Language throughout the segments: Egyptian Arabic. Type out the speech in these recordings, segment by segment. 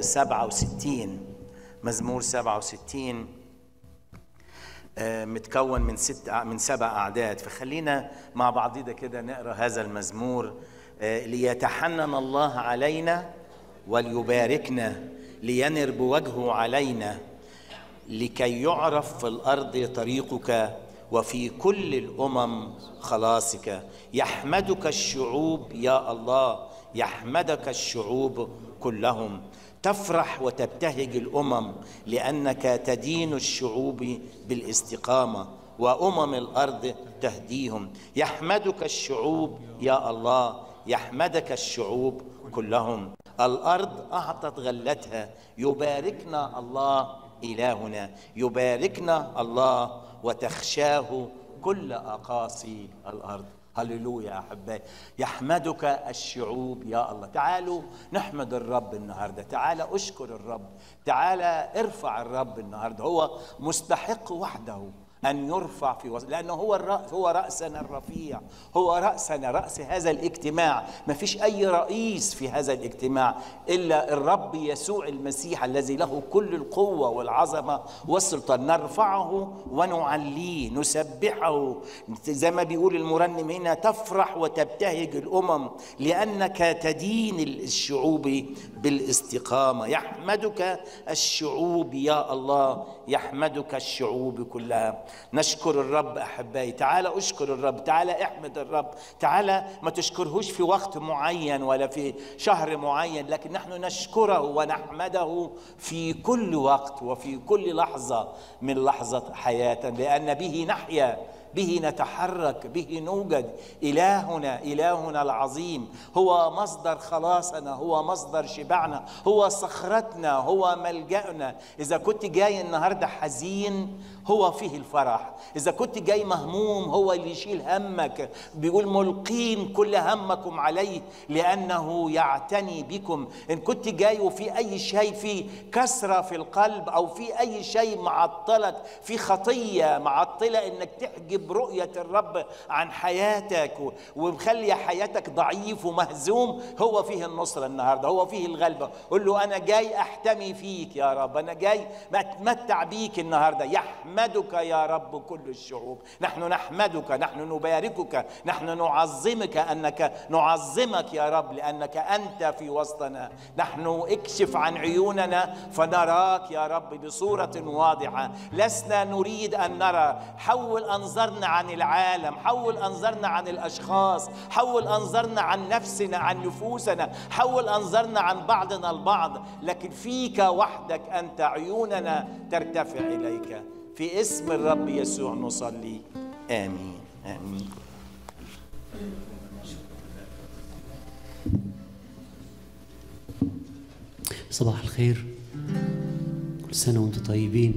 67 مزمور 67 آه، متكون من ست من سبع أعداد فخلينا مع بعضينا كده نقرأ هذا المزمور آه، ليتحنن الله علينا وليباركنا لينر بوجهه علينا لكي يعرف في الارض طريقك وفي كل الامم خلاصك يحمدك الشعوب يا الله يحمدك الشعوب كلهم تفرح وتبتهج الامم لانك تدين الشعوب بالاستقامه وامم الارض تهديهم يحمدك الشعوب يا الله يحمدك الشعوب كلهم الارض اعطت غلتها يباركنا الله الهنا يباركنا الله وتخشاه كل اقاصي الارض هللويا يا احبائي يحمدك الشعوب يا الله تعالوا نحمد الرب النهارده تعال اشكر الرب تعال ارفع الرب النهارده هو مستحق وحده أن يرفع في وسط لأنه هو الرأس هو رأسنا الرفيع هو رأسنا رأس هذا الاجتماع ما فيش أي رئيس في هذا الاجتماع إلا الرب يسوع المسيح الذي له كل القوة والعظمة والسلطان نرفعه ونعليه نسبحه زي ما بيقول المرنم هنا تفرح وتبتهج الأمم لأنك تدين الشعوب بالاستقامة يحمدك الشعوب يا الله يحمدك الشعوب كلها نشكر الرب احبائي تعال اشكر الرب تعال احمد الرب تعال ما تشكرهوش في وقت معين ولا في شهر معين لكن نحن نشكره ونحمده في كل وقت وفي كل لحظه من لحظه حياتنا لان به نحيا به نتحرك به نوجد إلهنا إلهنا العظيم هو مصدر خلاصنا هو مصدر شبعنا هو صخرتنا هو ملجأنا إذا كنت جاي النهاردة حزين هو فيه الفرح إذا كنت جاي مهموم هو اللي يشيل همك بيقول ملقين كل همكم عليه لأنه يعتني بكم إن كنت جاي وفي أي شيء في كسرة في القلب أو في أي شيء معطلك في خطية معطلة إنك تحجب رؤية الرب عن حياتك ومخلي حياتك ضعيف ومهزوم هو فيه النصرة النهاردة هو فيه الغلبة قل له أنا جاي أحتمي فيك يا رب أنا جاي أتمتع بيك النهاردة يحمدك يا رب كل الشعوب نحن نحمدك نحن نباركك نحن نعظمك أنك نعظمك يا رب لأنك أنت في وسطنا نحن اكشف عن عيوننا فنراك يا رب بصورة واضحة لسنا نريد أن نرى حول أنظرنا عن العالم حول أنظرنا عن الأشخاص حول أنظرنا عن نفسنا عن نفوسنا حول أنظرنا عن بعضنا البعض لكن فيك وحدك أنت عيوننا ترتفع إليك في اسم الرب يسوع نصلي آمين آمين صباح الخير كل سنة وانتم طيبين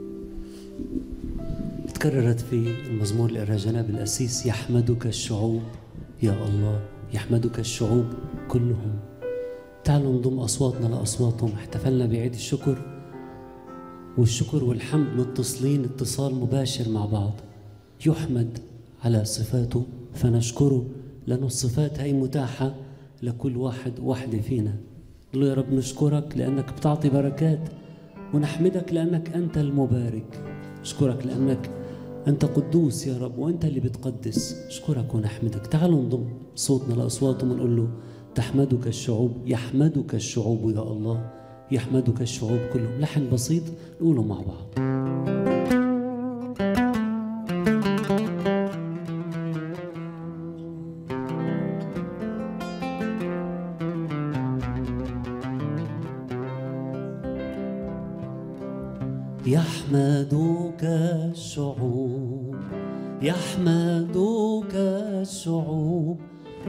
تكررت في المزمور اللي قراه جناب الأسيس يحمدك الشعوب يا الله يحمدك الشعوب كلهم تعالوا نضم أصواتنا لأصواتهم احتفلنا بعيد الشكر والشكر والحمد متصلين اتصال مباشر مع بعض يحمد على صفاته فنشكره لأن الصفات هي متاحة لكل واحد وحدة فينا قل له يا رب نشكرك لأنك بتعطي بركات ونحمدك لأنك أنت المبارك نشكرك لأنك أنت قدوس يا رب وأنت اللي بتقدس نشكرك ونحمدك تعالوا نضم صوتنا لأصواتهم ونقول له تحمدك الشعوب يحمدك الشعوب يا الله يحمدك الشعوب كلهم لحن بسيط نقوله مع بعض يحمدك الشعوب يحمدك الشعوب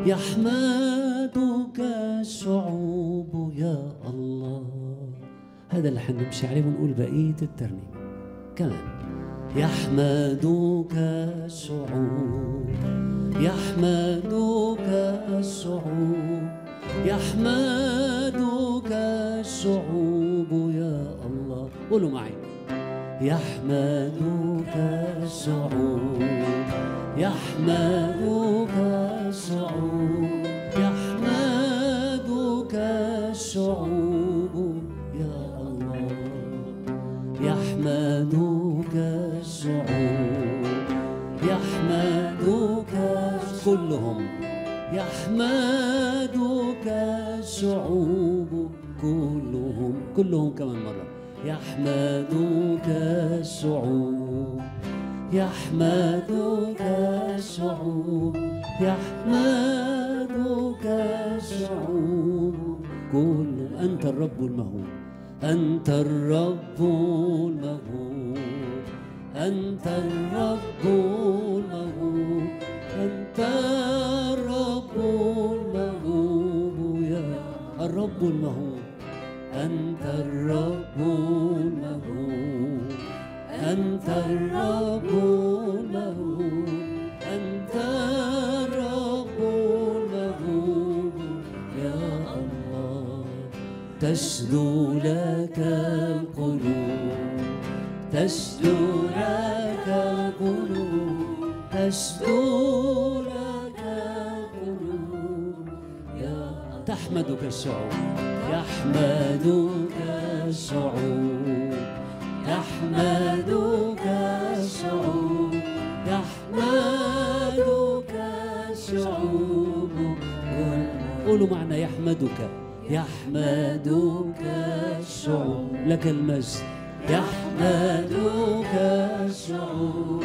يحمدك الشعوب يا الله هذا اللي حنمشي عليه ونقول بقية الترنيمة كمان يحمدك الشعوب يحمدك الشعوب يحمدك الشعوب يا الله قولوا معي يحمدك الشعوب يحمدك الشعوب يحمدك الشعوب يحمدك كلهم يحمدك الشعوب كلهم كلهم كمان مرة يحمدك الشعوب يحمدك الشعوب يحمدك الشعوب كل أنت الرب المهول أنت الرب المهول أنت الرب المهول أنت الرب المهول يا الرب المهول أنت الرب المهول أنت الرب المهول أنت الرب المهول يا الله تشدو لك القلوب تشدو لك القلوب تشدو لك القلوب يا تحمدك الشعوب يحمدك الشعوب يحمدك الشعوب يحمدك الشعوب قولوا معنا يحمدك يحمدك الشعوب لك المجد يحمدك الشعوب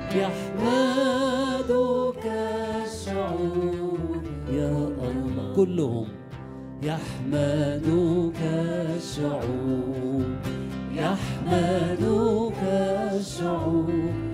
يحمدك الشعوب يا الله كلهم يحمدك الشعوب يحمدك الشعوب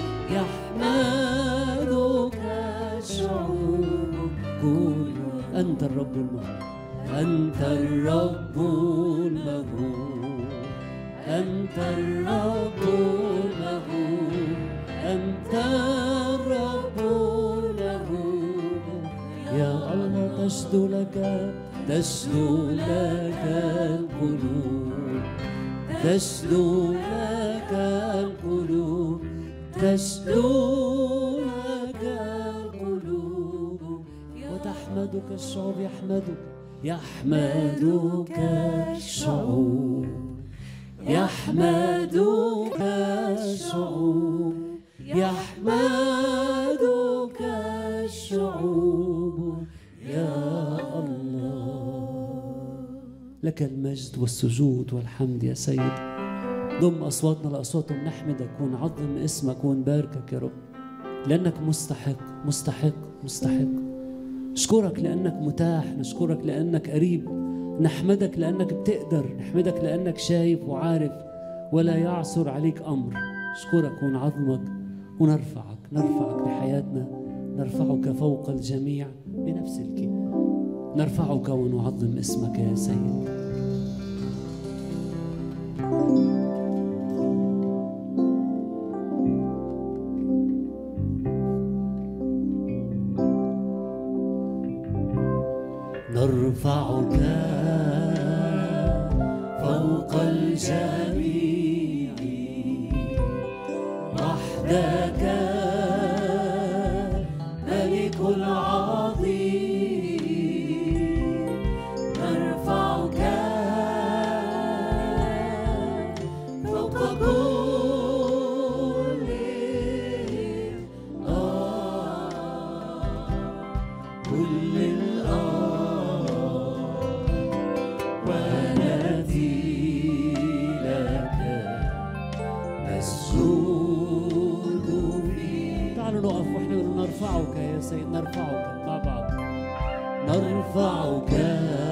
يحمدك الشعوب كل أنت الرب المهول أنت الرب المهول أنت الرب المهول أنت الرب المهول يا الله تشدو لك تشدو لك القلوب تشدو لك القلوب تشدو لك القلوب وتحمدك الشعوب يحمدك يحمدك الشعوب يحمدك الشعوب يحمدك الشعوب يا الله لك المجد والسجود والحمد يا سيد ضم أصواتنا لأصواتهم نحمدك ونعظم اسمك ونباركك يا رب لأنك مستحق مستحق مستحق نشكرك لأنك متاح نشكرك لأنك قريب نحمدك لأنك بتقدر نحمدك لأنك شايف وعارف ولا يعثر عليك أمر نشكرك ونعظمك ونرفعك نرفعك بحياتنا نرفعك فوق الجميع بنفس الكلمة نرفعك ونعظم اسمك يا سيد نرفعك فوق الجميع وحدك ملك العظيم نرفعك فوق كل آه كل الأرض ونأتي لك نسجد فيك تعالوا نقف واحنا نقول نرفعك يا سيد نرفعك مع بعض نرفعك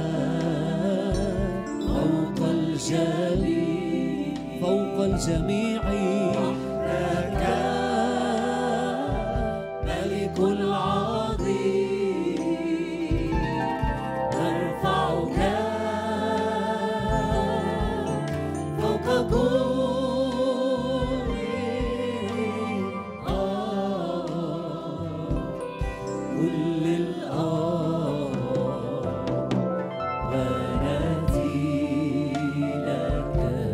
فوق الجميع فوق الجميع وحدك ملك العظيم نرفعك فوق كل آه كل الأرض ونأتي لك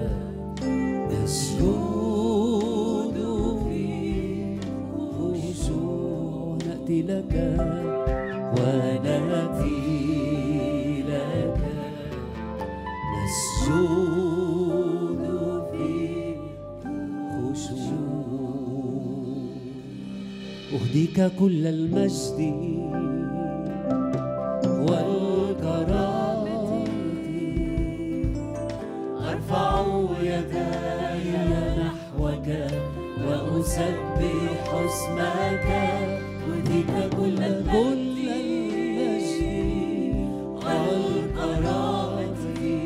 نسجد في خشوع نأتي لك ونأتي لك نسجد في خشوع أهديك كل المجد والكرامة أرفع يداي نحوك وأسبح اسمك أهديك كل كل المجد والكرامة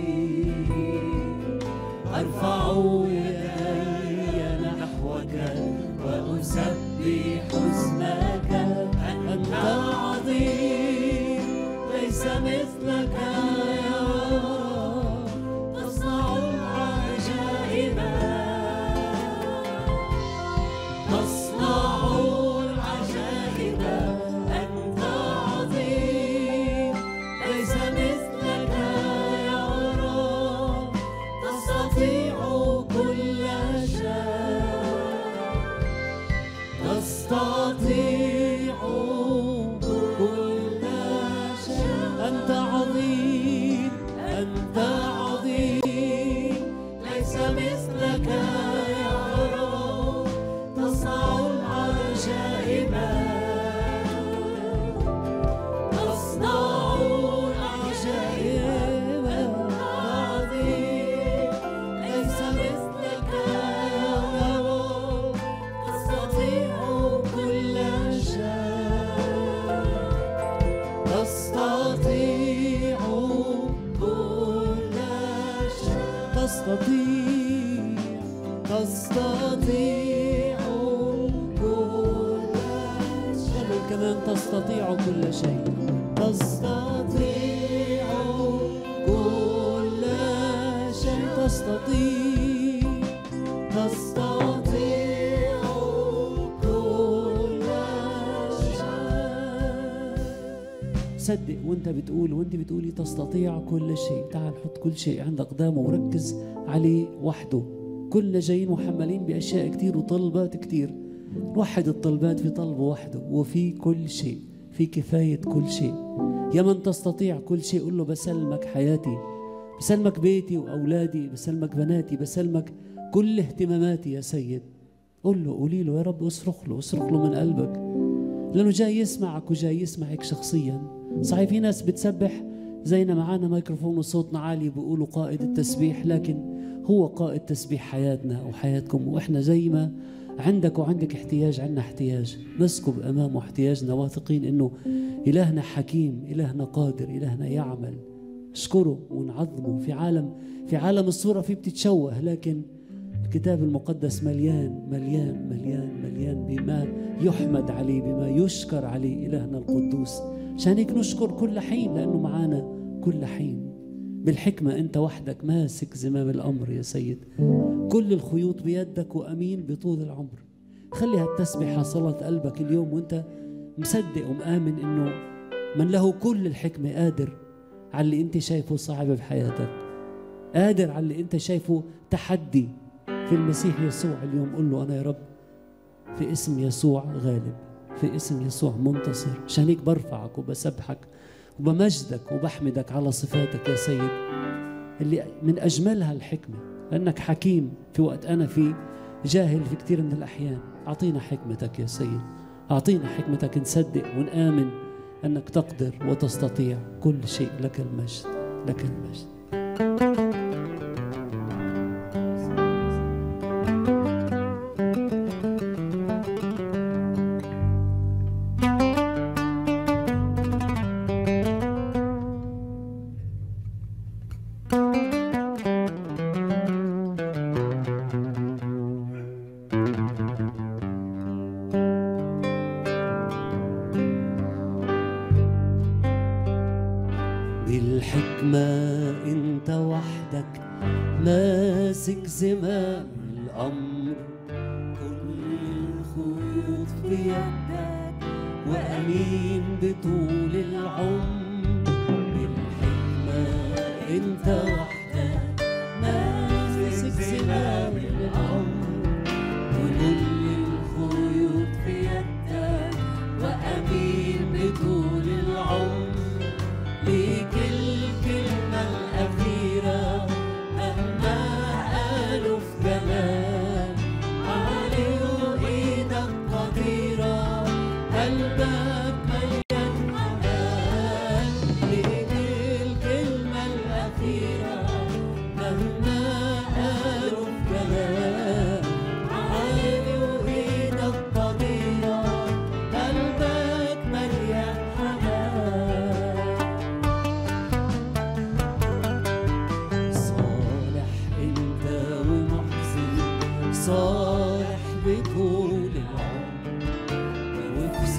أرفع يدي نحوك وأسبح اسمك أنت عظيم ليس مثلك يا رب تصنع العجائب تصنع العجائب أنت عظيم ليس مثلك يا رب تستطيع كل شيء تستطيع كل شيء أنت عظيم أنت عظيم ليس مثلك يا رب تصنع العجائب تصنع العجائب عظيم ليس مثلك يا رب تستطيع كل شيء تستطيع كل شيء تستطيع تستطيع كل شيء كمان تستطيع كل شيء تستطيع كل شيء تستطيع تستطيع كل شيء صدق وانت بتقول وانت بتقولي تستطيع كل شيء تعال حط كل شيء عند قدامه وركز عليه وحده كلنا جايين محملين باشياء كتير وطلبات كتير وحد الطلبات في طلبه وحده وفي كل شيء في كفاية كل شيء يا من تستطيع كل شيء قل له بسلمك حياتي بسلمك بيتي وأولادي بسلمك بناتي بسلمك كل اهتماماتي يا سيد قل له قولي له يا رب اصرخ له اصرخ له من قلبك لأنه جاي يسمعك وجاي يسمعك شخصيا صحيح في ناس بتسبح زينا معانا ميكروفون وصوتنا عالي بيقولوا قائد التسبيح لكن هو قائد تسبيح حياتنا وحياتكم واحنا زي ما عندك وعندك احتياج عندنا احتياج نسكب امامه احتياجنا واثقين انه الهنا حكيم الهنا قادر الهنا يعمل اشكره ونعظمه في عالم في عالم الصوره فيه بتتشوه لكن الكتاب المقدس مليان مليان مليان مليان بما يحمد عليه بما يشكر عليه إلهنا القدوس عشان هيك نشكر كل حين لأنه معانا كل حين بالحكمة أنت وحدك ماسك زمام الأمر يا سيد كل الخيوط بيدك وأمين بطول العمر خلي هالتسبيحة صلاة قلبك اليوم وأنت مصدق ومآمن إنه من له كل الحكمة قادر على اللي أنت شايفه صعب بحياتك قادر على اللي أنت شايفه تحدي في المسيح يسوع اليوم قل له أنا يا رب في اسم يسوع غالب في اسم يسوع منتصر عشان هيك برفعك وبسبحك وبمجدك وبحمدك على صفاتك يا سيد اللي من أجملها الحكمة لأنك حكيم في وقت أنا فيه جاهل في كثير من الأحيان أعطينا حكمتك يا سيد أعطينا حكمتك نصدق ونآمن أنك تقدر وتستطيع كل شيء لك المجد لك المجد بالحكمة انت وحدك ماسك زمام الأمر كل الخيوط في يدك وأمين بطول العمر بالحكمة انت وحدك ماسك زمام الأمر كل الخيوط في يدك وأمين بطول العمر ليك الكلمة الأخيرة مهما قالوا في جمال علي وإيدك قديرة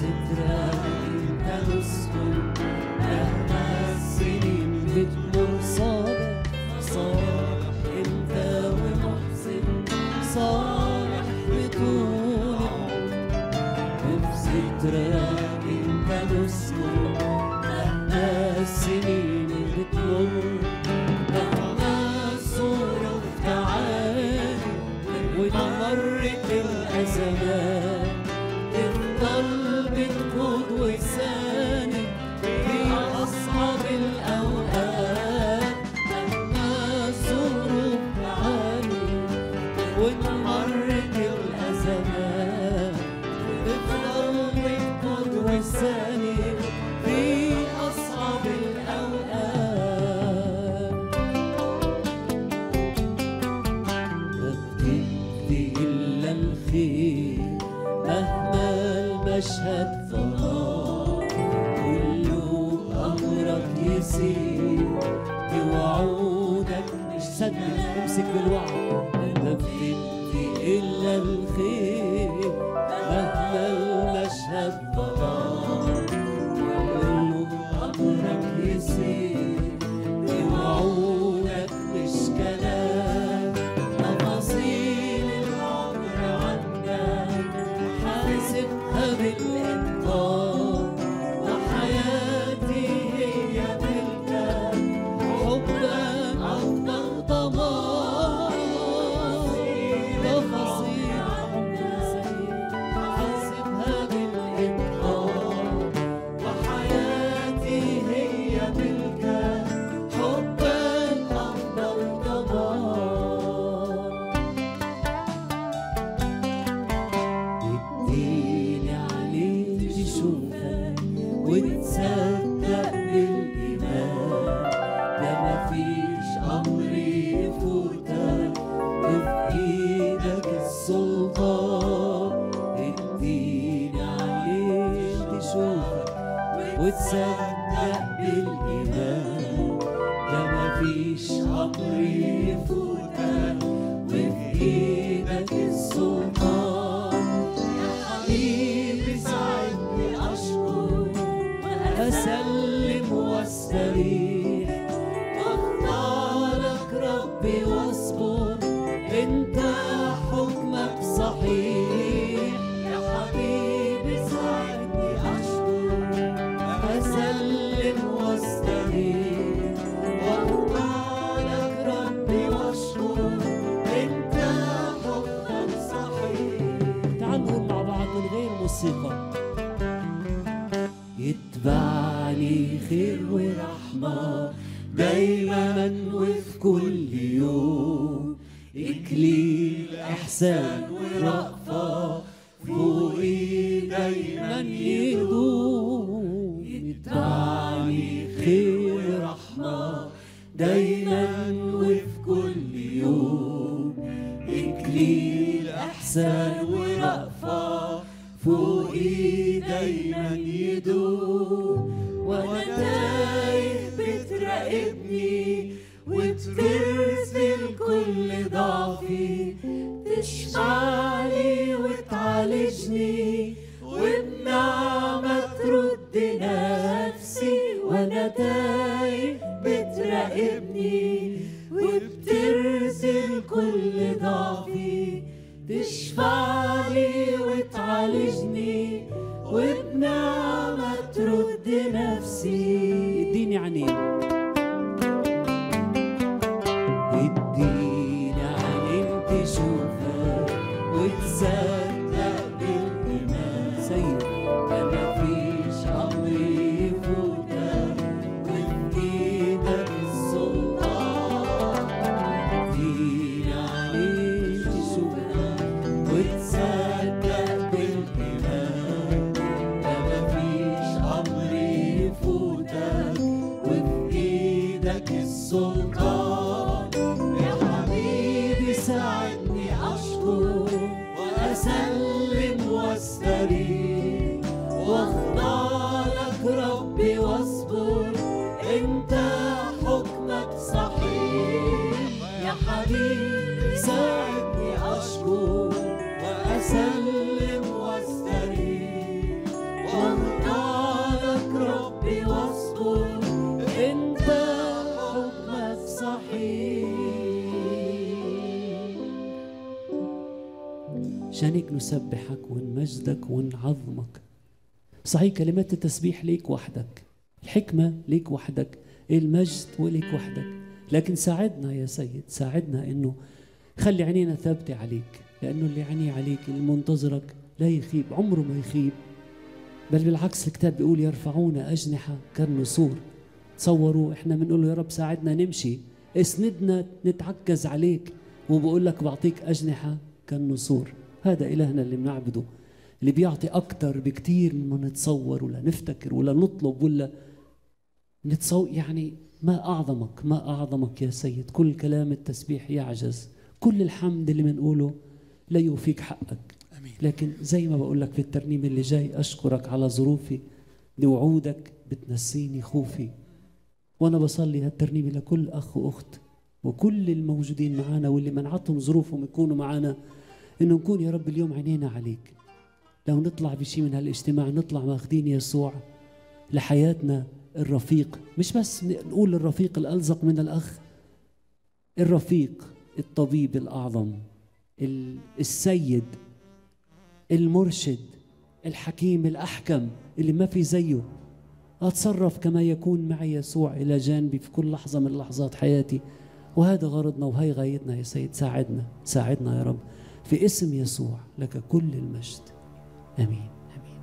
ذكرى انت نسكن مهما السنين بتمر صالح صالح انت ومحسن صالح بطول العمر في ذكرى انت نسكن مهما السنين بتمر مهما الظروف تعاني وتمرت الأزمات تفضل بتقود وساند في أصعب الأوقات مهما الظروف تعاني وتمرت الأزمات تفضل بتقود وساند في أصعب الأوقات ما بتدي إلا الخير مهما المشهد ظلام كله أمرك يسير بوعودك مش صدق امسك بالوعد ما بتدي إلا الخير مهما المشهد ظلام كله أمرك يسير بوعودك مش كلام تفاصيل العمر عندك حاسبها بالإتقان وحياتي هي ملكك حبك أفضل ضمان تفاصيل عمري حاسبها بالإتقان وحياتي هي ملكك حبك أفضل ضمان اديني عليك تشوفك وتصدق بالإيمان ده مفيش أمر يفوتك وفي إيدك السلطان اديني عليك تشوفك وتصدق بالإيمان ده مفيش أمر يفوتك وفي إيدك السلطان يا حبيبي ساعدني أشكر أسلم واستريح واختارك ربي واصبر انت حكمك صحيح يا حبيبي ساعدني اشكر اسلم واستريح واختارك ربي واشكر انت حكمك صحيح تعالوا نقول مع بعض من غير موسيقى يتبعني خير ورحمة دايما وفي كل يوم إكليل إحسان ورأفة فوقي دايما يدوم يتبعني خير ورحمة دايما وفي كل يوم إكليل إحسان ورأفة فوقي دايما يدوم وانا تايه بتراقبني وبترسل كل ضعفي تشفعلي وتعالجني وبنعمة ترد نفسي وانا تايه بتراقبني وبترسل كل ضعفي تشفعلي وتعالجني وبنعمة ترد نفسي اديني عينين اديني عينين تشوفها وتصدق بالإيمان سيد ده مفيش أمر يفوتك وفي إيدك السلطان اديني عينين تشوفها وتصدق بالإيمان ده مفيش أمر يفوتك وفي إيدك السلطان يا حبيبي ساعدني أشكر وأسلم واستريح واختارك ربي واصبر انت حكمك صحيح يا حبيبي ساعدني أشكر وأسلم واستريح نسبحك ونمجدك ونعظمك صحيح كلمات التسبيح ليك وحدك الحكمة ليك وحدك المجد وليك وحدك لكن ساعدنا يا سيد ساعدنا انه خلي عينينا ثابتة عليك لأنه اللي عينيه عليك اللي منتظرك لا يخيب عمره ما يخيب بل بالعكس الكتاب بيقول يرفعون أجنحة كالنسور تصوروا احنا بنقول له يا رب ساعدنا نمشي اسندنا نتعكز عليك وبقول لك بعطيك أجنحة كالنسور هذا إلهنا اللي بنعبده اللي بيعطي أكتر بكتير مما نتصور ولا نفتكر ولا نطلب ولا نتصور يعني ما أعظمك ما أعظمك يا سيد كل كلام التسبيح يعجز كل الحمد اللي بنقوله لا يوفيك حقك امين لكن زي ما بقول لك في الترنيم اللي جاي أشكرك على ظروفي لوعودك بتنسيني خوفي وأنا بصلي هالترنيمة لكل أخ وأخت وكل الموجودين معنا واللي منعتهم ظروفهم يكونوا معنا إنه نكون يا رب اليوم عينينا عليك لو نطلع بشيء من هالاجتماع نطلع ماخذين يسوع لحياتنا الرفيق مش بس نقول الرفيق الألزق من الأخ الرفيق الطبيب الأعظم ال- السيد المرشد الحكيم الأحكم اللي ما في زيه أتصرف كما يكون معي يسوع إلى جانبي في كل لحظة من لحظات حياتي وهذا غرضنا وهي غايتنا يا سيد ساعدنا ساعدنا يا رب في اسم يسوع لك كل المجد آمين آمين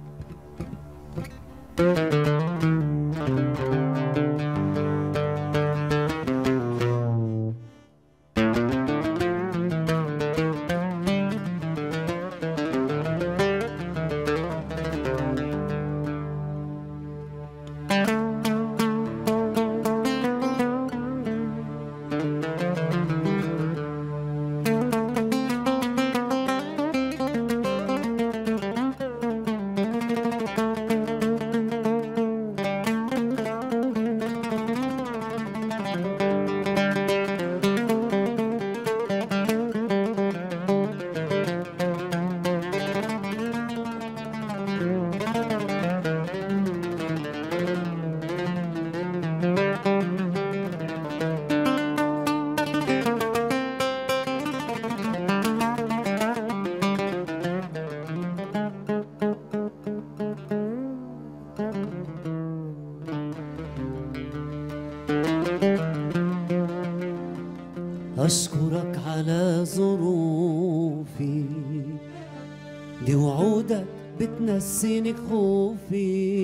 أشكرك على ظروفي دي وعودك بتنسيني خوفي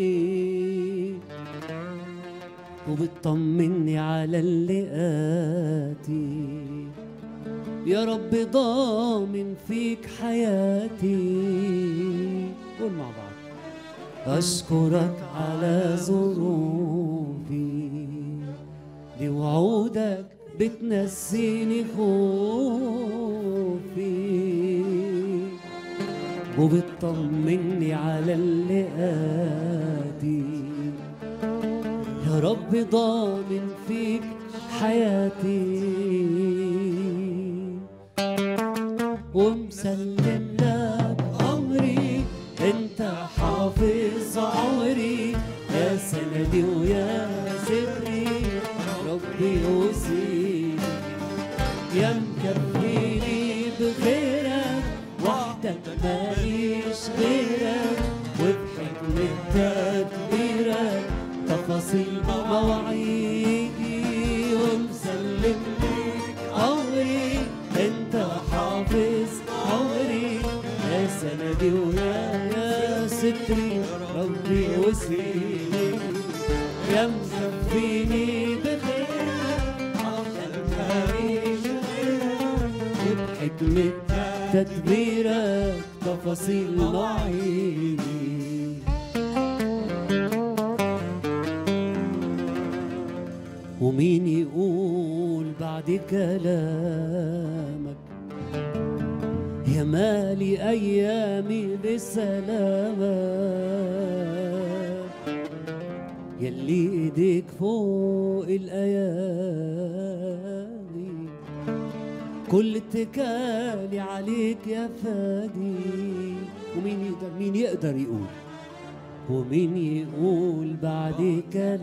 وبتطمني على اللي آتي يا رب ضامن فيك حياتي قول مع بعض أشكرك على ظروفي دي وعودك بتنسيني خوفي وبتطمني على اللي آتي يا رب ضامن فيك حياتي ومسلم لك أمري انت حافظ عمري يا سندي ويا سري ربي يوصي يا مكفيني بخيرك وحدك ماليش غيرك وبحكمة تدبيرك تفاصيل مواعيدي ومسلم ليك عمري انت حافظ عمري يا سندي ويا يا ستري ربي وسيلي يا مكفيني بخيرك عشان ماليش غيرك وبحكمة تدبيرك تفاصيل مواعيدي ومين يقول بعد كلامك يا مالي أيامي بسلامك يلي ايديك فوق الايادي كل اتكالي عليك يا فادي ومين يقدر مين يقدر يقول ومين يقول بعد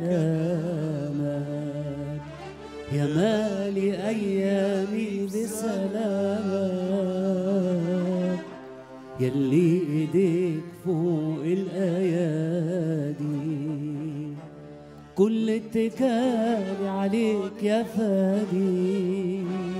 كلامك يا مالي ايامي بسلامك يلي ايديك فوق الايادي كل اتكالي عليك يا فادي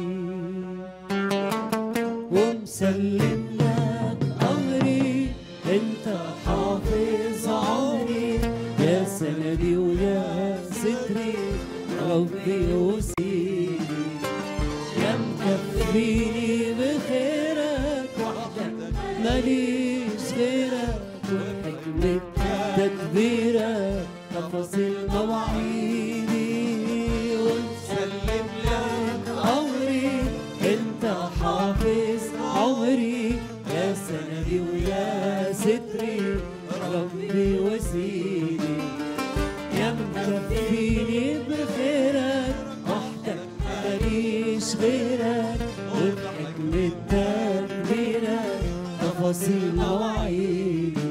ومسلم لك امري انت حافظ عمري يا سندي ويا ستري ربي وسيدي يا مكفيني بخيرك وحدك ماليش غيرك وحكمة تدبيرك تفاصيل مواعيدي ومسلم لك أمري انت حافظ عمري يا سندي ويا ستري ربي وسيدي يا مكفيني بخيرك وحدك ماليش غيرك وبحكمة تدبيرك تفاصيل مواعيدي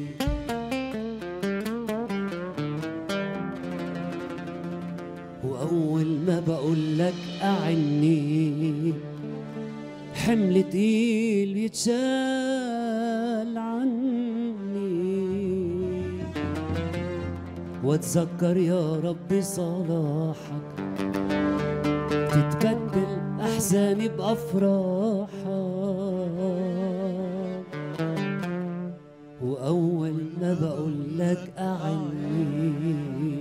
وأول ما بقول لك أعني حمل تقيل بيتشال عني واتذكر يا ربي صلاحك تتبدل احزاني بافراحك واول ما بقول لك اعني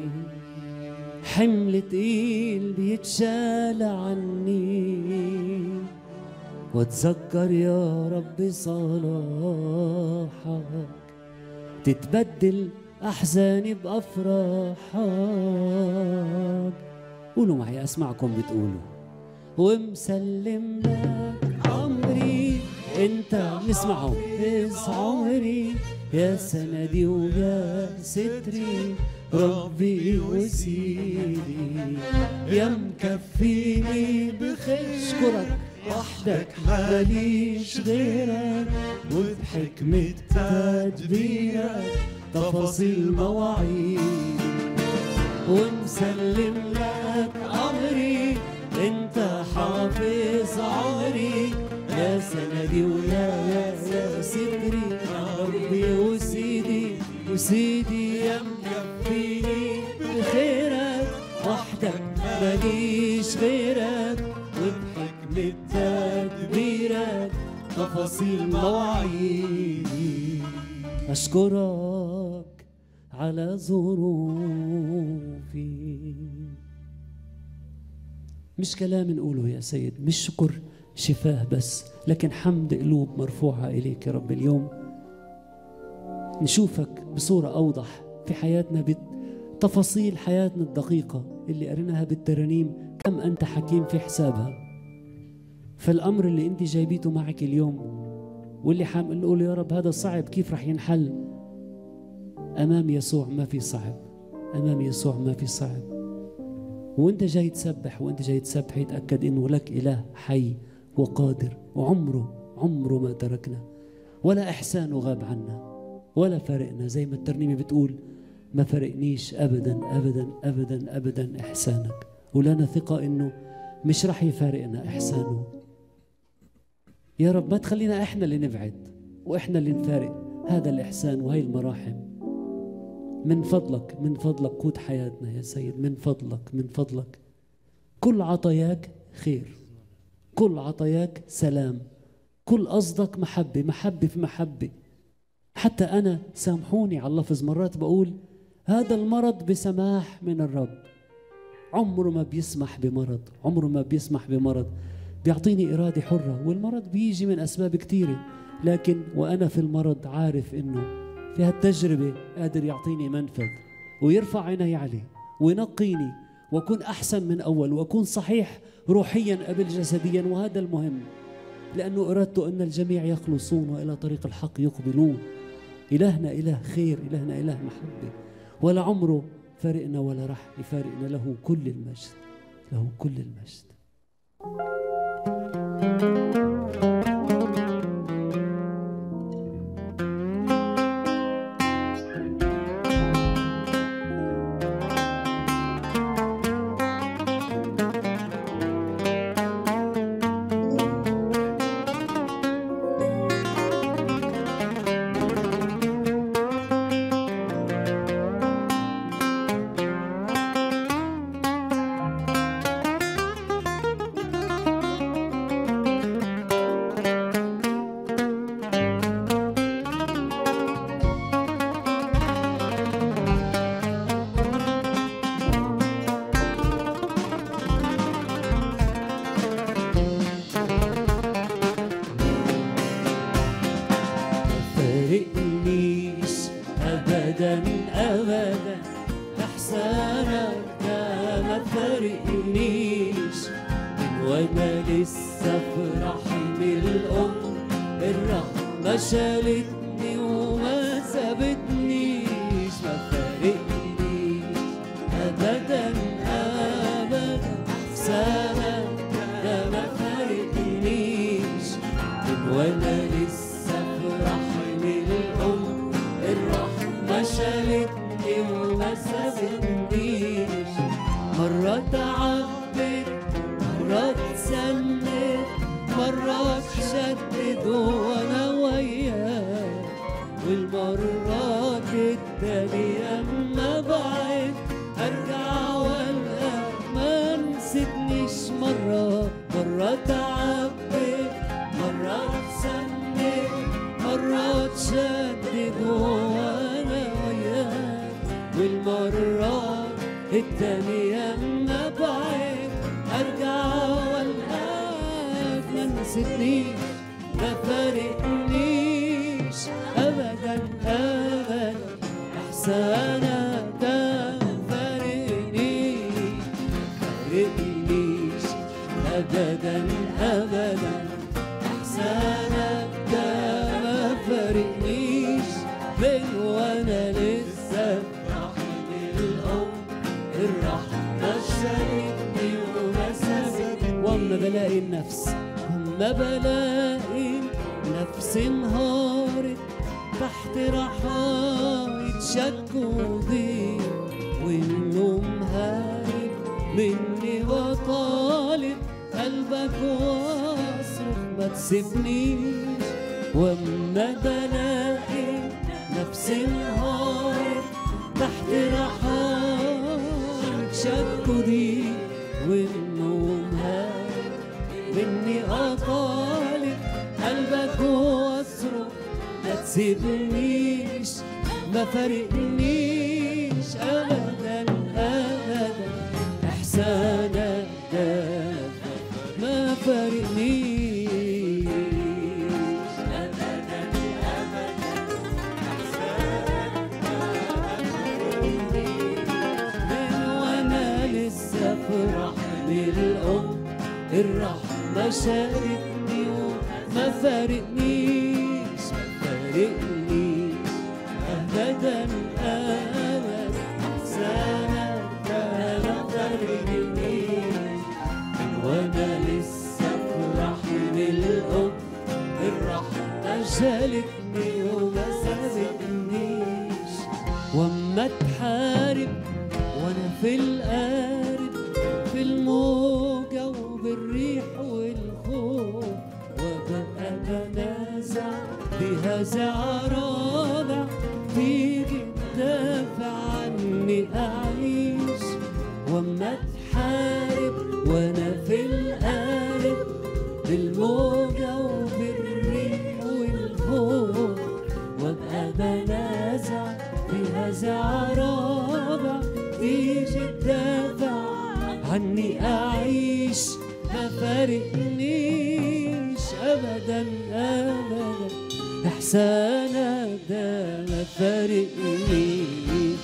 حمل تقيل بيتشال عني واتذكر يا ربي صلاحك تتبدل احزاني بافراحك قولوا معي اسمعكم بتقولوا ومسلم لك امري انت نسمعه حافظ عمري يا سندي ويا ستري ربي وسيدي يا مكفيني بخير اشكرك وحدك ماليش غيرك وبحكمة تدبيرك تفاصيل مواعيد ومسلم لك أمري انت حافظ عمري يا سندي ويا يا يا ستري ربي وسيدي وسيدي يا مكفيني بخيرك وحدك ماليش غيرك وبحكمة تدبيرك تفاصيل مواعيدي أشكرك على ظروفي مش كلام نقوله يا سيد مش شكر شفاه بس لكن حمد قلوب مرفوعة إليك يا رب اليوم نشوفك بصورة أوضح في حياتنا بتفاصيل حياتنا الدقيقة اللي قريناها بالترانيم كم أنت حكيم في حسابها فالأمر اللي أنت جايبيته معك اليوم واللي حام نقول يا رب هذا صعب كيف رح ينحل أمام يسوع ما في صعب أمام يسوع ما في صعب وانت جاي تسبح وانت جاي تسبح يتأكد انه لك إله حي وقادر وعمره عمره ما تركنا ولا إحسانه غاب عنا ولا فرقنا زي ما الترنيمة بتقول ما فرقنيش أبدا أبدا أبدا أبدا إحسانك ولنا ثقة إنه مش رح يفارقنا إحسانه يا رب ما تخلينا إحنا اللي نبعد وإحنا اللي نفارق هذا الإحسان وهي المراحم من فضلك من فضلك قود حياتنا يا سيد من فضلك من فضلك كل عطاياك خير كل عطاياك سلام كل قصدك محبة محبة في محبة حتى أنا سامحوني على اللفظ مرات بقول هذا المرض بسماح من الرب عمره ما بيسمح بمرض عمره ما بيسمح بمرض بيعطيني إرادة حرة والمرض بيجي من أسباب كثيرة لكن وأنا في المرض عارف إنه في هالتجربة قادر يعطيني منفذ ويرفع عيني عليه وينقيني وأكون أحسن من أول وأكون صحيح روحيا قبل جسديا وهذا المهم لأنه إرادته أن الجميع يخلصون وإلى طريق الحق يقبلون إلهنا إله خير إلهنا إله محبة ولا عمره فارقنا ولا راح يفارقنا له كل المجد له كل المجد أبدا أبدا إحسانك ده ما فارقنيش من وأنا لسه في رحم الأم الرحمة شالتني وما سابتنيش ما فارقنيش أبدا أبدا إحسانك ده ما فارقنيش من وأنا لسه في رحم الأم الرحمة شالتني وما سابتنيش مرة تعبت مرة تسند مرة تشدد وأنا وياك والمرات التانية أما بعد أرجع وألقى ما نسيتنيش مرة مرة تعبت مرة تسند مرة تشدد وأنا وياك والمرات التانية أما بعد أرجع والقاك ما نسيتنيش ما فارقنيش أبدا أبدا إحسانك ده ما فارقنيش فارقنيش أبدا أبدا إحسانك ده ما فارقنيش من وأنا لسه في رحم الأم الرحمة شالتني وما سابتني وأما بلاقي النفس وأما بلاقي نفسي انهارت تحت رحاية شك وضيق والنوم هارب مني وطالب قلبك واصرخ ما تسيبنيش واما بلاقي نفسي انهارت تحت رحاية شك وضيق والنوم هارب مني أطالب قلبك واصرخ ما تسيبنيش ما فارقنيش أبدا أبدا إحسانك ده ما فارقنيش أبدا أبدا إحسانك من وأنا لسه في رحم الأم الرحمة شالتني وما فارقنيش ما فارقنيش أبدا أبدا إحسانك ده ما فارقنيش من وأنا لسه في رحم الأم الرحمة شالتني وما سابتنيش وأما تحارب وأنا في القارب في الموجة وبالريح والخوف وبقى بنازع بهزع رابع تيجي تدافع عني أعيش وأما تحارب وأنا في القارب بالموجة وبالريح والخوف وابقى بنازع بهزع رابع تيجي تدافع عني أعيش ما فارقنيش أبدا أبدا إحسانك ده ما فارقنيش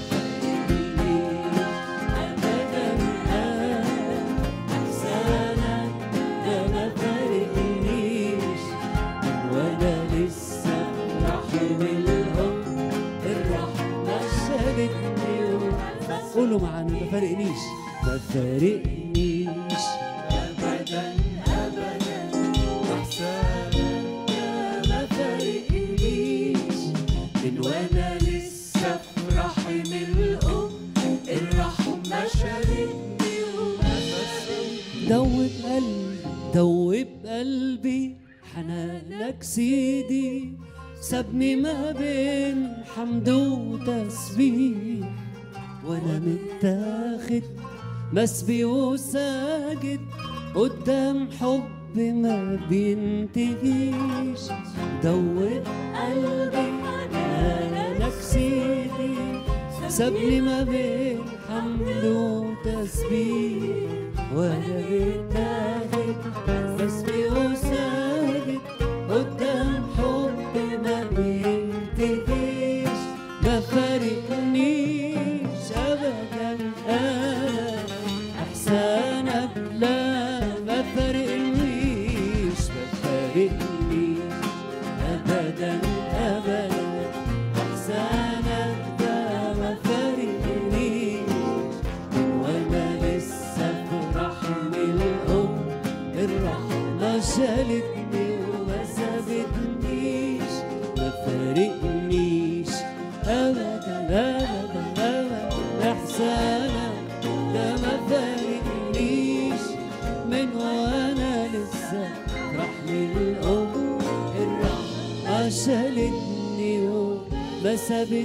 أبدا أبدا إحسانك ده ما فارقنيش وأنا لسه في رحم الأم الرحمة شالتني قولوا معانا ما فارقنيش ما فارقنيش أبدا أبدا إحسانك ده ما فارقنيش من وأنا لسه في رحم الأم الرحمة شالتني وما فارقنيش دوب قلبي دوب قلبي حنانك سيدي سابني ما بين حمد وتسبيح وانا متاخد مسبي وساجد قدام حب ما بينتهيش دوب قلبي حنانك سيدي سابني ما بين حمد وتسبيح وانا متاخد مسبي وساجد قدام حب ما بينتهيش ما فات فارقنيش أبدا أبدا إحسانك لا ما فارقنيش ما فارقنيش أبدا أبدا إحسانك ده ما فارقنيش وأنا لسه في رحم الأم الرحمة شالتني وما سابتنيش ما فارقنيش أبدا أبدا أبدا إحسانك ده ما فارقنيش من وأنا لسه في رحم الأم الرحمة شالتني وما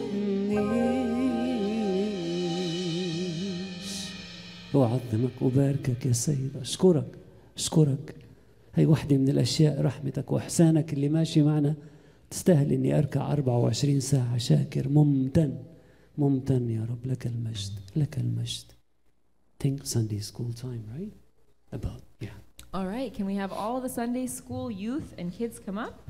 سابتنيش أعظمك أباركك يا سيد أشكرك أشكرك هي واحدة من الأشياء رحمتك وإحسانك اللي ماشي معنا تستاهل إني أركع 24 ساعة شاكر ممتن ممتن يا رب لك المجد لك المجد Think Sunday school time, right? About, yeah. All right, can we have all the Sunday school youth and kids come up?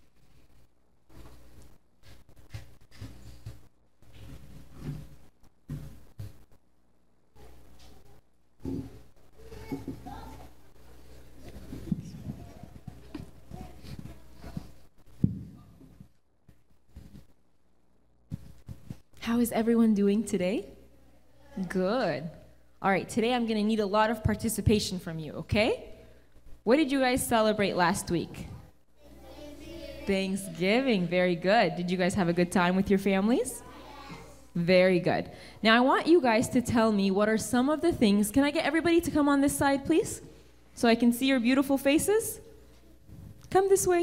How is everyone doing today? Good. All right, today I'm going to need a lot of participation from you, okay? What did you guys celebrate last week? Thanksgiving. Very good. Did you guys have a good time with your families? Very good. Now I want you guys to tell me what are some of the things. Can I get everybody to come on this side, please? So I can see your beautiful faces? Come this way.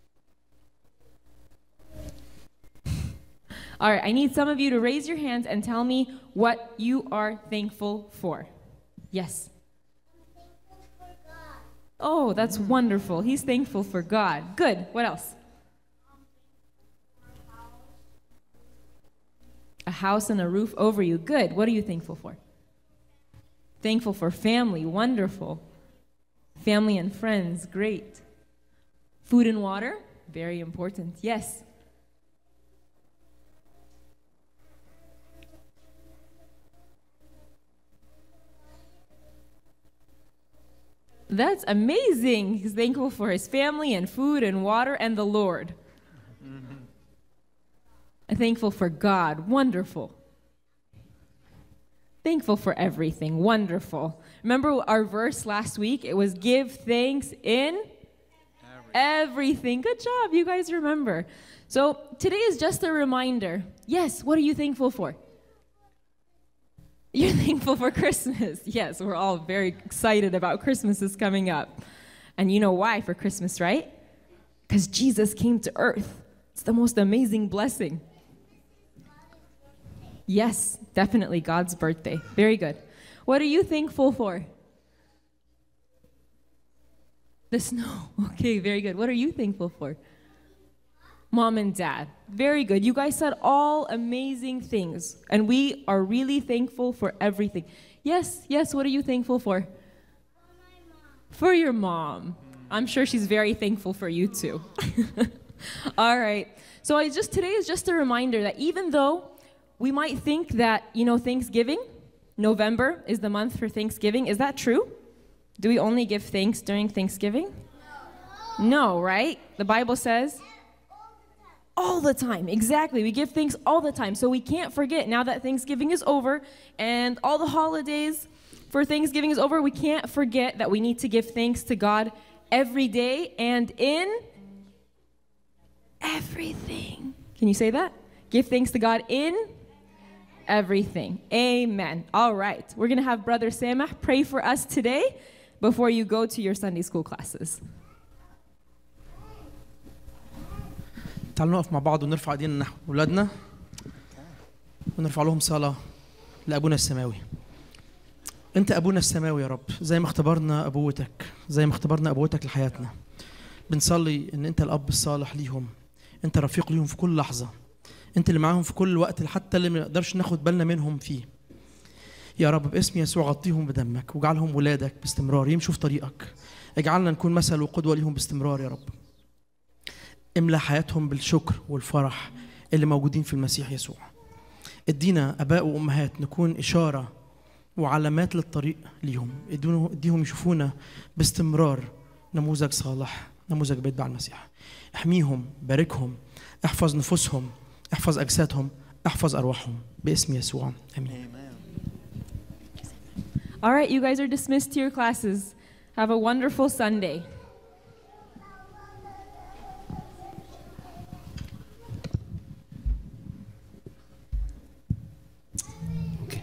All right, I need some of you to raise your hands and tell me what you are thankful for. Yes. Oh, that's wonderful. He's thankful for God. Good. What else? A house and a roof over you. Good. What are you thankful for? Thankful for family. Wonderful. Family and friends. Great. Food and water. Very important. Yes. That's amazing. He's thankful for his family and food and water and the Lord. Thankful for God. Wonderful. Thankful for everything. Wonderful. Remember our verse last week? It was give thanks in everything. Good job. You guys remember. So today is just a reminder. Yes, what are you thankful for? You're thankful for Christmas. Yes, we're all very excited about Christmas is coming up. And you know why for Christmas, right? Because Jesus came to earth. It's the most amazing blessing. Yes, definitely God's birthday. Very good. What are you thankful for? The snow. Okay, very good. What are you thankful for? Mom and dad. Very good. You guys said all amazing things, and we are really thankful for everything. Yes, yes, what are you thankful for? For your mom. I'm sure she's very thankful for you too. all right. So I just today is just a reminder that even though we might think that, you know, Thanksgiving, November is the month for Thanksgiving, is that true? Do we only give thanks during Thanksgiving? No, right? The Bible says all the time. Exactly. We give thanks all the time. So we can't forget now that Thanksgiving is over and all the holidays for Thanksgiving is over, we can't forget that we need to give thanks to God every day and in everything. Can you say that? Give thanks to God in everything. Amen. All right. We're going to have Brother Samah pray for us today before you go to your Sunday school classes. تعالوا نقف مع بعض ونرفع ايدينا نحو اولادنا ونرفع لهم صلاه لابونا السماوي انت ابونا السماوي يا رب زي ما اختبرنا ابوتك زي ما اختبرنا ابوتك لحياتنا بنصلي ان انت الاب الصالح ليهم انت رفيق ليهم في كل لحظه انت اللي معاهم في كل وقت حتى اللي ما نقدرش ناخد بالنا منهم فيه يا رب باسم يسوع غطيهم بدمك واجعلهم ولادك باستمرار يمشوا في طريقك اجعلنا نكون مثل وقدوه ليهم باستمرار يا رب املى حياتهم بالشكر والفرح اللي موجودين في المسيح يسوع ادينا اباء وامهات نكون اشاره وعلامات للطريق ليهم ادونا اديهم يشوفونا باستمرار نموذج صالح نموذج بيتبع المسيح احميهم باركهم احفظ نفوسهم احفظ اجسادهم احفظ ارواحهم باسم يسوع امين All right, you guys are dismissed to your classes. Have a wonderful Sunday. أوكي.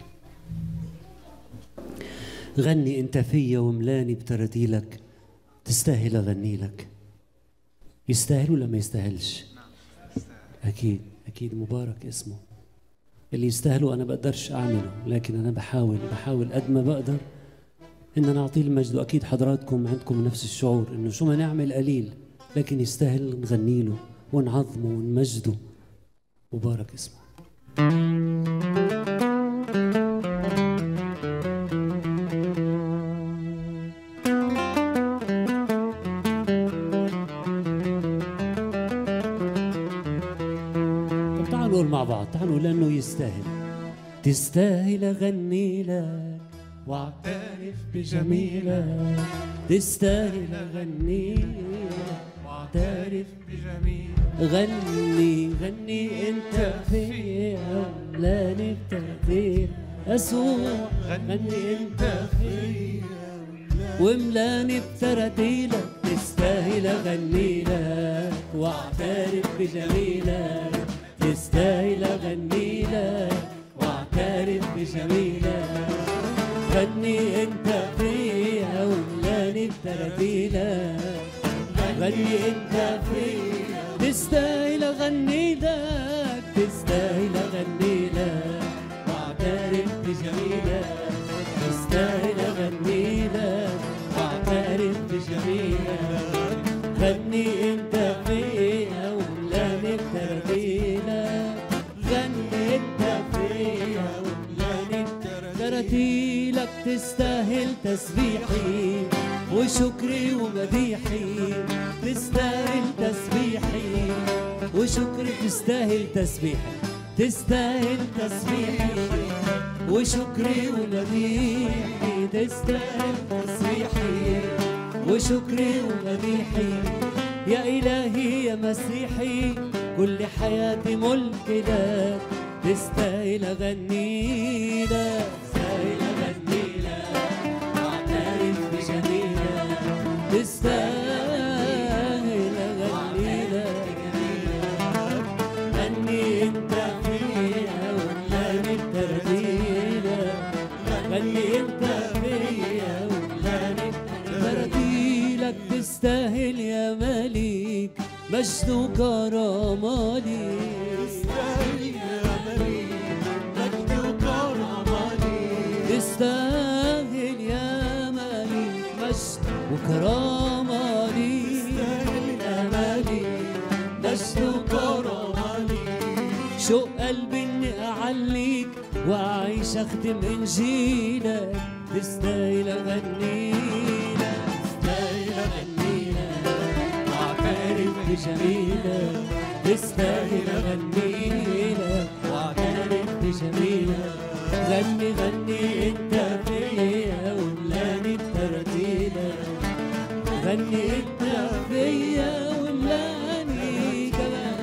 غني انت فيا وملاني بتراتيلك تستاهل اغني لك يستاهل ولا ما يستاهلش اكيد اكيد مبارك اسمه اللي يستاهله انا بقدرش اعمله لكن انا بحاول بحاول قد ما بقدر ان انا اعطيه المجد واكيد حضراتكم عندكم نفس الشعور انه شو ما نعمل قليل لكن يستاهل نغني له ونعظمه ونمجده مبارك اسمه طب تعالوا نقول مع بعض تعالوا نقول لانه يستاهل تستاهل اغني لك واعترف بجميلك تستاهل اغني لك واعترف بجميلك غني غني انت فيا وملاني بتقدير يسوع غني انت فيا وملاني بتراتيلك تستاهل اغني لك واعترف بجميلك تستاهل اغني لك واعترف بجميلك غني انت فيها وملاني بتراتيلك غني انت فيها تستاهل اغني لك تستاهل اغني لك واعترف بجميلك تستاهل اغني لك واعترف بجميلك غني انت فيها وملاني بترتيلك غني انت فيها وملاني ترتيلك تستاهل تسبيحي وشكري ومديحي تستاهل تسبيحي وشكري تستاهل تسبيحي تستاهل تسبيحي وشكري ومديحي تستاهل تسبيحي وشكري ومديحي يا إلهي يا مسيحي كل حياتي ملك لك تستاهل أغني لك تستاهل أغني لك واعترف بجميلك تستاهل أغني لك غني انت فيها وملاني بترتيلك غني انت فيها وملاني ترتيلك تستاهل يا مليك مجد وكرامة ليك تستاهل يا مليك مجد وكرامة ليك تستاهل يا مليك مجد وكرامة ليك تستاهل يا مليك مجد وكرامة ليك شو قلبي اني اعليك واعيش اخدم انجيلك تستاهل اغني لك تستاهل اغني لك واعترف بجميلك تستاهل اغني لك واعترف بجميلك غني غني انت فيا وملاني بترتيلك غني انت فيا وملاني كمان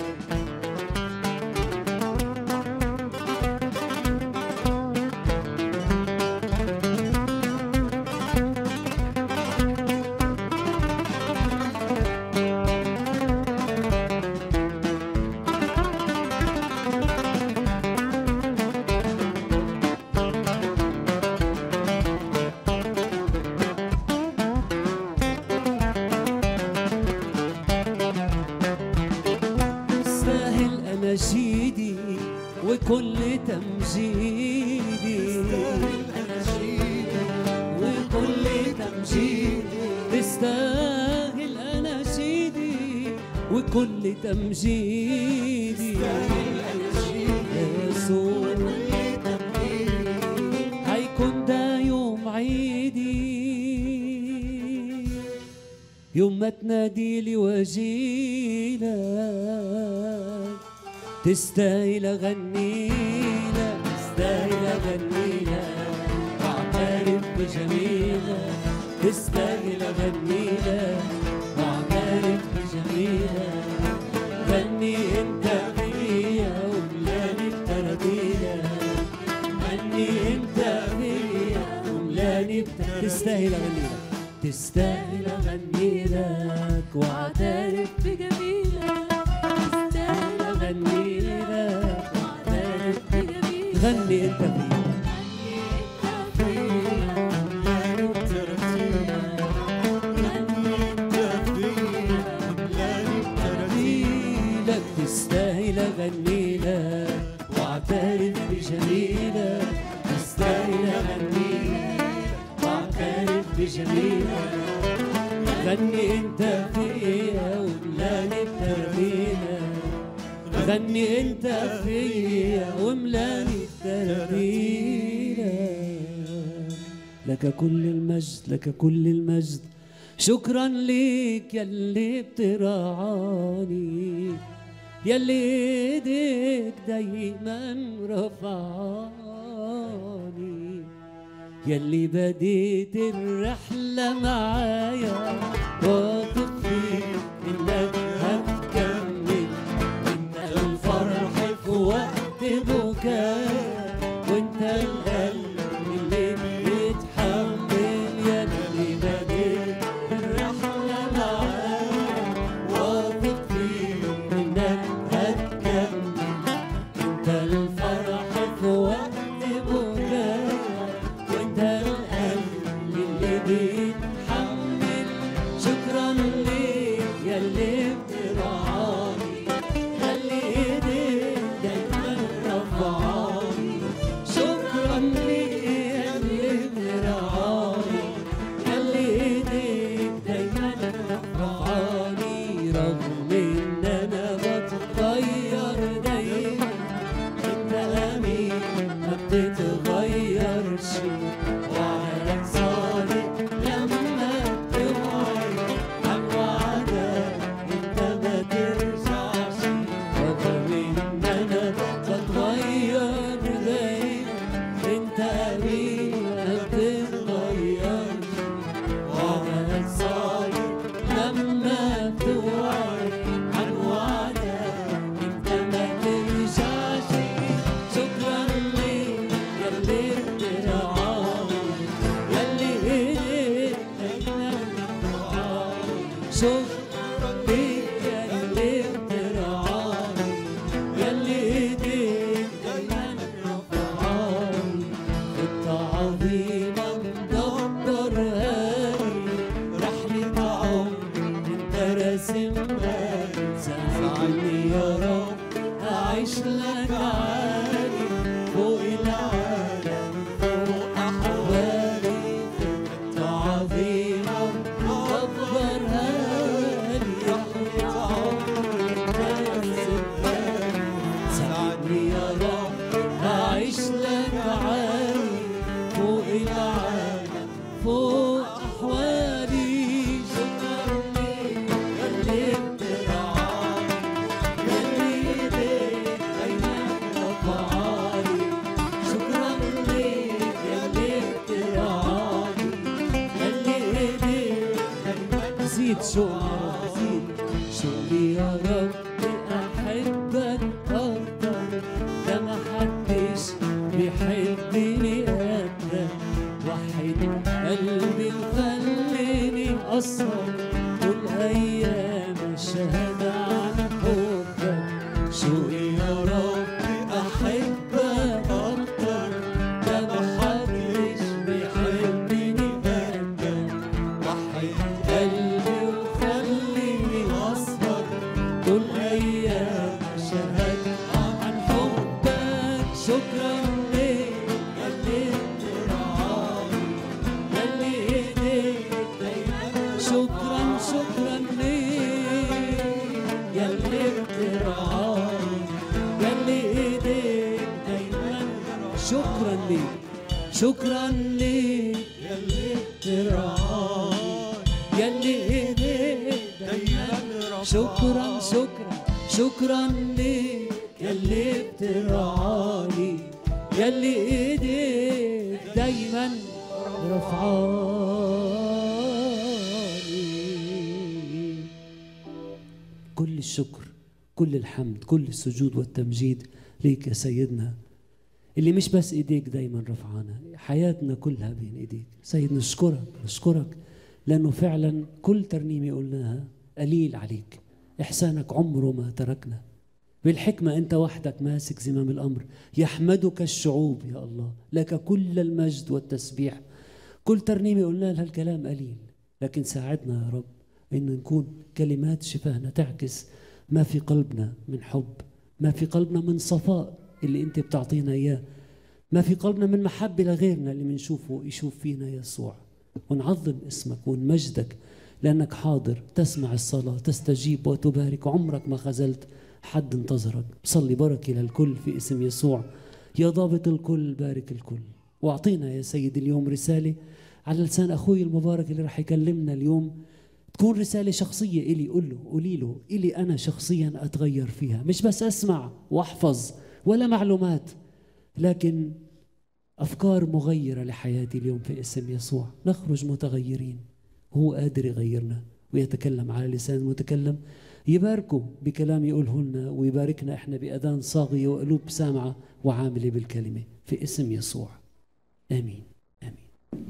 تستاهل اناشيدي وكل تمجيدي وكل تمجيدي تستاهل اناشيدي وكل تمجيدي يسوع هيكون ده يوم عيدي يوم ما تنادي لي واجيلك تستاهل اغني لك غني انت فيا وملاني بت- تستاهل اغني لك تستاهل اغني لك واعترف بجميلك تستاهل اغني لك واعترف بجميلك غني انت فيا لك تستاهل اغني لك واعترف بجميلك تستاهل اغني لك واعترف بجميلك غني انت فيا وملاني بترتيلك غني انت فيا وملاني بترتيلك لك كل المجد لك كل المجد شكرا ليك يلي بترعاني يلي ايديك دايما رفعاني يلي بديت الرحلة معايا واثق فيك انك هتكمل انت الفرح في وقت بكاء وانت القلب اللي بيتحمل يلي بديت الرحلة معايا واثق فيك انك هتكمل انت الفرح في وقت بكاء وانت القلب اللي بيتحمل شكرا ليك يلي بترعاني يلي ايديك دايما رفعاني شكرا ليك يلي بترعاني يلي ايديك دايما رفعاني رغم ان انا بتغير دايما انت امين ما بتتغيرش وعدك صادق لما توعد عن وعدك انت ما ترجعش رغم ان انا بتغير دايما انت امين ما بتتغيرش وعدك صادق لما توعد عن وعدك انت ما ترجعش شكرا ليك يلي بترعاني يلي ايديك دايما رفعاني شكرا ليك يلي بترعاني يلي ايديك دايما رفعاني خطة عظيمة مدبرها لي رحلة عمر انت راسمها لي ساعدني يا رب أعيش لك عالي فوق العالم فوق أحوالي خطة عظيمة مدبرها لي رحلة عمر انت راسمها لي ساعدني يا رب أعيش لك عالي فوق العالم فوق أحوالي شكرا ليك يلي بترعاني يلي ايديك دايما رفعاني شكرا ليك يلي بترعاني يلي ايديك دايما زيد شوقي زيد شوقي يا رب احبك اكتر ده ما حدش بيحبني قدك وحيد قلبي مخليني اسهر طول ايام الشهادة عن حبك شوقي يا رب احبك اكتر ده ما حدش بيحبني قدك وحيد قلبي وخليني اسهر طول ايام شهد عن حبك شكرا ليك يلي بترعاني يلي ايديك دايما شكرا شكرا ليك يلي بترعاني يلي ايديك دايما شكرا ليك شكرا ليك يلي بترعاني يلي ايديك دايما شكرا شكرا شكرا ليك يلي بترعاني يلي ايديك دايما رفعاني كل الشكر كل الحمد كل السجود والتمجيد ليك يا سيدنا اللي مش بس ايديك دايما رفعانة حياتنا كلها بين ايديك سيد نشكرك نشكرك لانه فعلا كل ترنيمة قلناها قليل عليك احسانك عمره ما تركنا بالحكمة أنت وحدك ماسك زمام الأمر يحمدك الشعوب يا الله لك كل المجد والتسبيح كل ترنيمة قلنا لها الكلام قليل لكن ساعدنا يا رب إن نكون كلمات شفاهنا تعكس ما في قلبنا من حب ما في قلبنا من صفاء اللي أنت بتعطينا إياه ما في قلبنا من محبة لغيرنا اللي بنشوفه يشوف فينا يسوع ونعظم اسمك ونمجدك لأنك حاضر تسمع الصلاة تستجيب وتبارك عمرك ما خذلت حد انتظرك بصلي بركة للكل في اسم يسوع يا ضابط الكل بارك الكل واعطينا يا سيد اليوم رسالة على لسان أخوي المبارك اللي رح يكلمنا اليوم تكون رسالة شخصية إلي قول له قولي له إلي أنا شخصيا أتغير فيها مش بس أسمع وأحفظ ولا معلومات لكن أفكار مغيرة لحياتي اليوم في اسم يسوع نخرج متغيرين هو قادر يغيرنا ويتكلم على لسان المتكلم يباركوا بكلام يقوله لنا ويباركنا احنا بأذان صاغية وقلوب سامعة وعاملة بالكلمة في اسم يسوع آمين آمين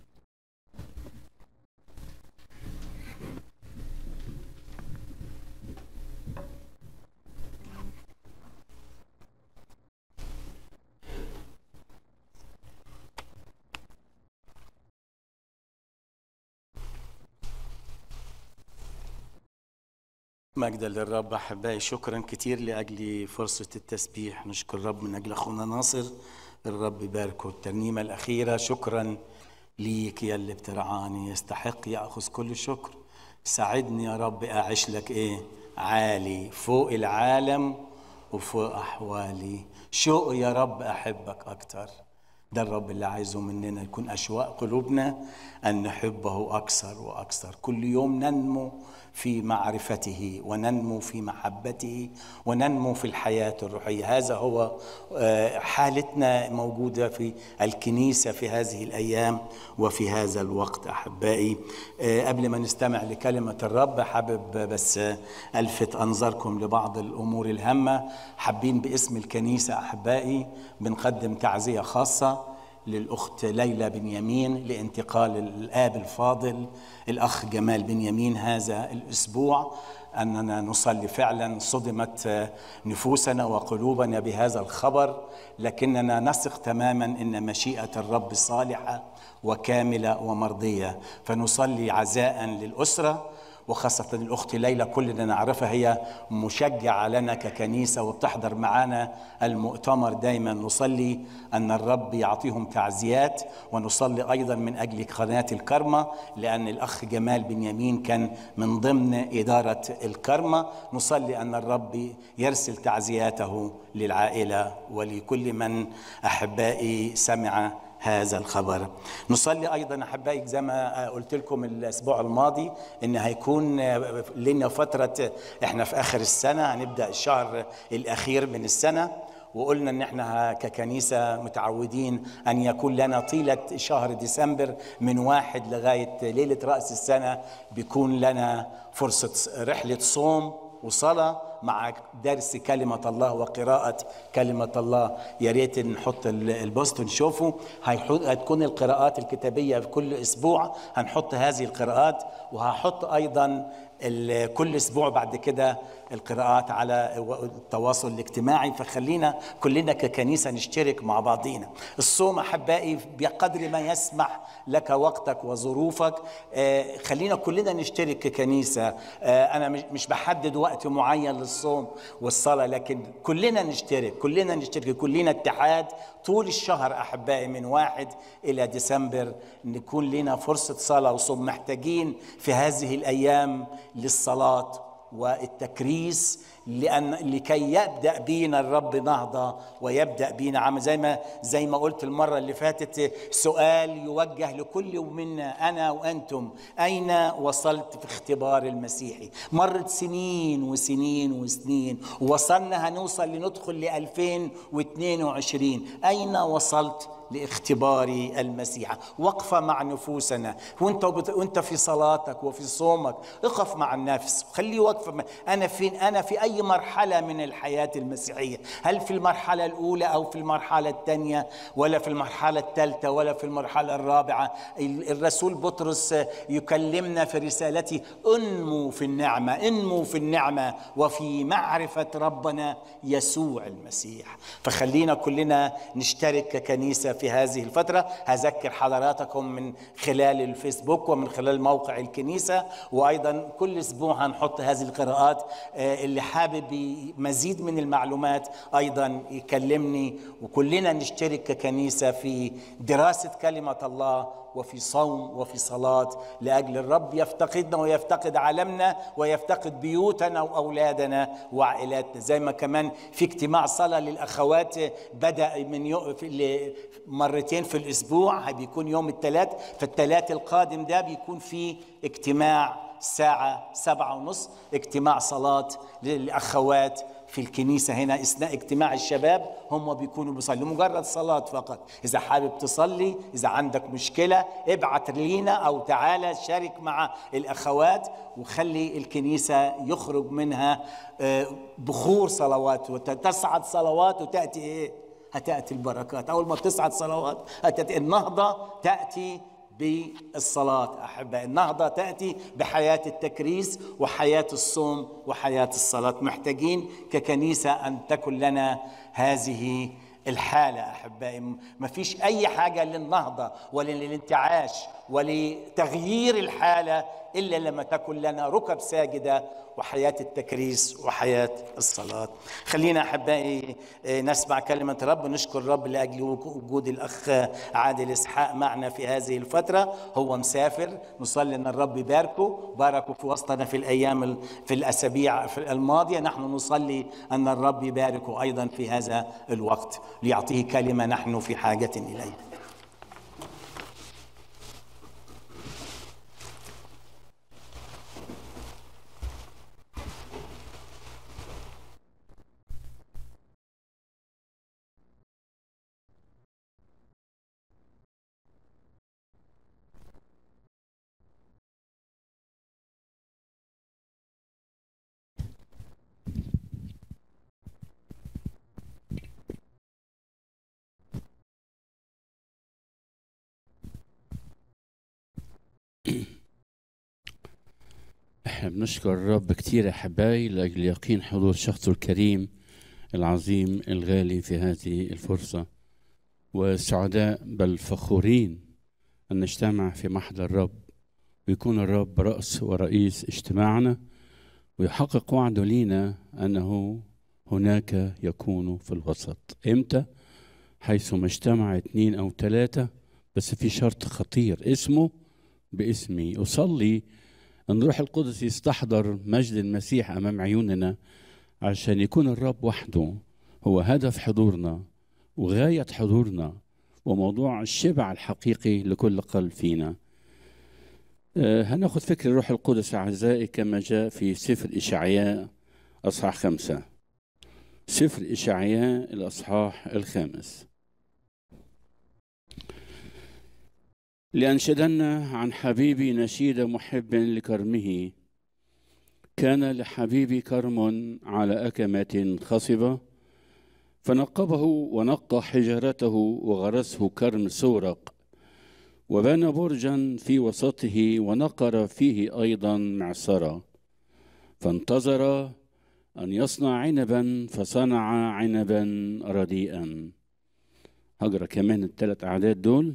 مجدا للرب احبائي شكرا كتير لاجل فرصه التسبيح نشكر الرب من اجل اخونا ناصر الرب يباركه الترنيمه الاخيره شكرا ليك يا اللي بترعاني يستحق ياخذ كل شكر ساعدني يا رب اعيش لك ايه عالي فوق العالم وفوق احوالي شوق يا رب احبك اكتر ده الرب اللي عايزه مننا يكون أشواق قلوبنا أن نحبه أكثر وأكثر كل يوم ننمو في معرفته وننمو في محبته وننمو في الحياة الروحية هذا هو حالتنا موجودة في الكنيسة في هذه الأيام وفي هذا الوقت أحبائي قبل ما نستمع لكلمة الرب حابب بس ألفت أنظاركم لبعض الأمور الهامة حابين باسم الكنيسة أحبائي بنقدم تعزية خاصة للأخت ليلى بنيامين لانتقال الآب الفاضل الأخ جمال بنيامين هذا الأسبوع أننا نصلي فعلا صدمت نفوسنا وقلوبنا بهذا الخبر لكننا نثق تماما أن مشيئة الرب صالحة وكاملة ومرضية فنصلي عزاء للأسرة وخاصة الأخت ليلى كلنا نعرفها هي مشجعة لنا ككنيسة وبتحضر معنا المؤتمر دايما نصلي أن الرب يعطيهم تعزيات ونصلي أيضا من أجل قناة الكرمة لأن الأخ جمال بنيامين كان من ضمن إدارة الكرمة نصلي أن الرب يرسل تعزياته للعائلة ولكل من أحبائي سمع هذا الخبر نصلي ايضا احبائي زي ما قلت لكم الاسبوع الماضي ان هيكون لنا فتره احنا في اخر السنه هنبدا الشهر الاخير من السنه وقلنا ان احنا ككنيسه متعودين ان يكون لنا طيله شهر ديسمبر من واحد لغايه ليله راس السنه بيكون لنا فرصه رحله صوم وصلاه مع درس كلمة الله وقراءة كلمة الله يا ريت نحط البوست ونشوفه هتكون القراءات الكتابية في كل أسبوع هنحط هذه القراءات وهحط أيضا كل أسبوع بعد كده القراءات على التواصل الاجتماعي فخلينا كلنا ككنيسة نشترك مع بعضينا الصوم أحبائي بقدر ما يسمح لك وقتك وظروفك خلينا كلنا نشترك ككنيسة أنا مش بحدد وقت معين للصوم والصلاة لكن كلنا نشترك كلنا نشترك كلنا اتحاد طول الشهر أحبائي من واحد إلى ديسمبر نكون لنا فرصة صلاة وصوم محتاجين في هذه الأيام للصلاة والتكريس لأن لكي يبدأ بينا الرب نهضة ويبدأ بينا عمل زي ما زي ما قلت المرة اللي فاتت سؤال يوجه لكل منا أنا وأنتم أين وصلت في اختبار المسيحي مرت سنين وسنين وسنين وصلنا هنوصل لندخل ل 2022 أين وصلت لاختبار المسيح وقفة مع نفوسنا وانت وانت في صلاتك وفي صومك اقف مع النفس خليه وقفة انا فين انا في اي اي مرحله من الحياه المسيحيه هل في المرحله الاولى او في المرحله الثانيه ولا في المرحله الثالثه ولا في المرحله الرابعه الرسول بطرس يكلمنا في رسالته انموا في النعمه انموا في النعمه وفي معرفه ربنا يسوع المسيح فخلينا كلنا نشترك ككنيسه في هذه الفتره هذكر حضراتكم من خلال الفيسبوك ومن خلال موقع الكنيسه وايضا كل اسبوع هنحط هذه القراءات آه، اللي حابب ي- مزيد من المعلومات ايضا يكلمني وكلنا نشترك ككنيسه في دراسه كلمه الله وفي صوم وفي صلاة لأجل الرب يفتقدنا ويفتقد عالمنا ويفتقد بيوتنا وأولادنا وعائلاتنا زي ما كمان في اجتماع صلاة للأخوات بدأ من يو في ال- مرتين في الأسبوع بيكون يوم الثلاث فالثلاث القادم ده بيكون في اجتماع الساعة سبعة ونص اجتماع صلاة للأخوات في الكنيسة هنا أثناء اجتماع الشباب هم بيكونوا بيصلوا مجرد صلاة فقط إذا حابب تصلي إذا عندك مشكلة ابعت لينا أو تعالى شارك مع الأخوات وخلي الكنيسة يخرج منها آه، بخور صلوات وتصعد صلوات وتأتي إيه هتأتي البركات أول ما بتصعد صلوات هتأتي النهضة تأتي بالصلاة أحبائي النهضة تأتي بحياة التكريس وحياة الصوم وحياة الصلاة محتاجين ككنيسة أن تكن لنا هذه الحالة أحبائي ما فيش أي حاجة للنهضة وللانتعاش ولتغيير الحالة إلا لما تكن لنا ركب ساجدة وحياة التكريس وحياة الصلاة خلينا أحبائي آه، نسمع كلمة رب نشكر الرب لأجل وجود الأخ عادل إسحاق معنا في هذه الفترة هو مسافر نصلي أن الرب يباركه باركه في وسطنا في الأيام ال- في الأسابيع في الماضية نحن نصلي أن الرب يباركه أيضا في هذا الوقت ليعطيه كلمة نحن في حاجة إليها احنا بنشكر الرب كثير احبائي لاجل يقين حضور شخصه الكريم العظيم الغالي في هذه الفرصه وسعداء بل فخورين ان نجتمع في محضر الرب ويكون الرب راس ورئيس اجتماعنا ويحقق وعده لينا انه هناك يكون في الوسط امتى حيثما اجتمع اثنين او ثلاثه بس في شرط خطير اسمه باسمي اصلي ان روح القدس يستحضر مجد المسيح امام عيوننا عشان يكون الرب وحده هو هدف حضورنا وغايه حضورنا وموضوع الشبع الحقيقي لكل قلب فينا آه، هناخد فكر الروح القدس اعزائي كما جاء في سفر اشعياء اصحاح خمسه سفر اشعياء الاصحاح الخامس لأنشدن عن حبيبي نشيد محب لكرمه كان لحبيبي كرم على أكمة خصبة فنقبه ونقى حجارته وغرسه كرم سورق وبنى برجا في وسطه ونقر فيه أيضا معصرة فانتظر أن يصنع عنبا فصنع عنبا رديئا هقرا كمان الثلاث أعداد دول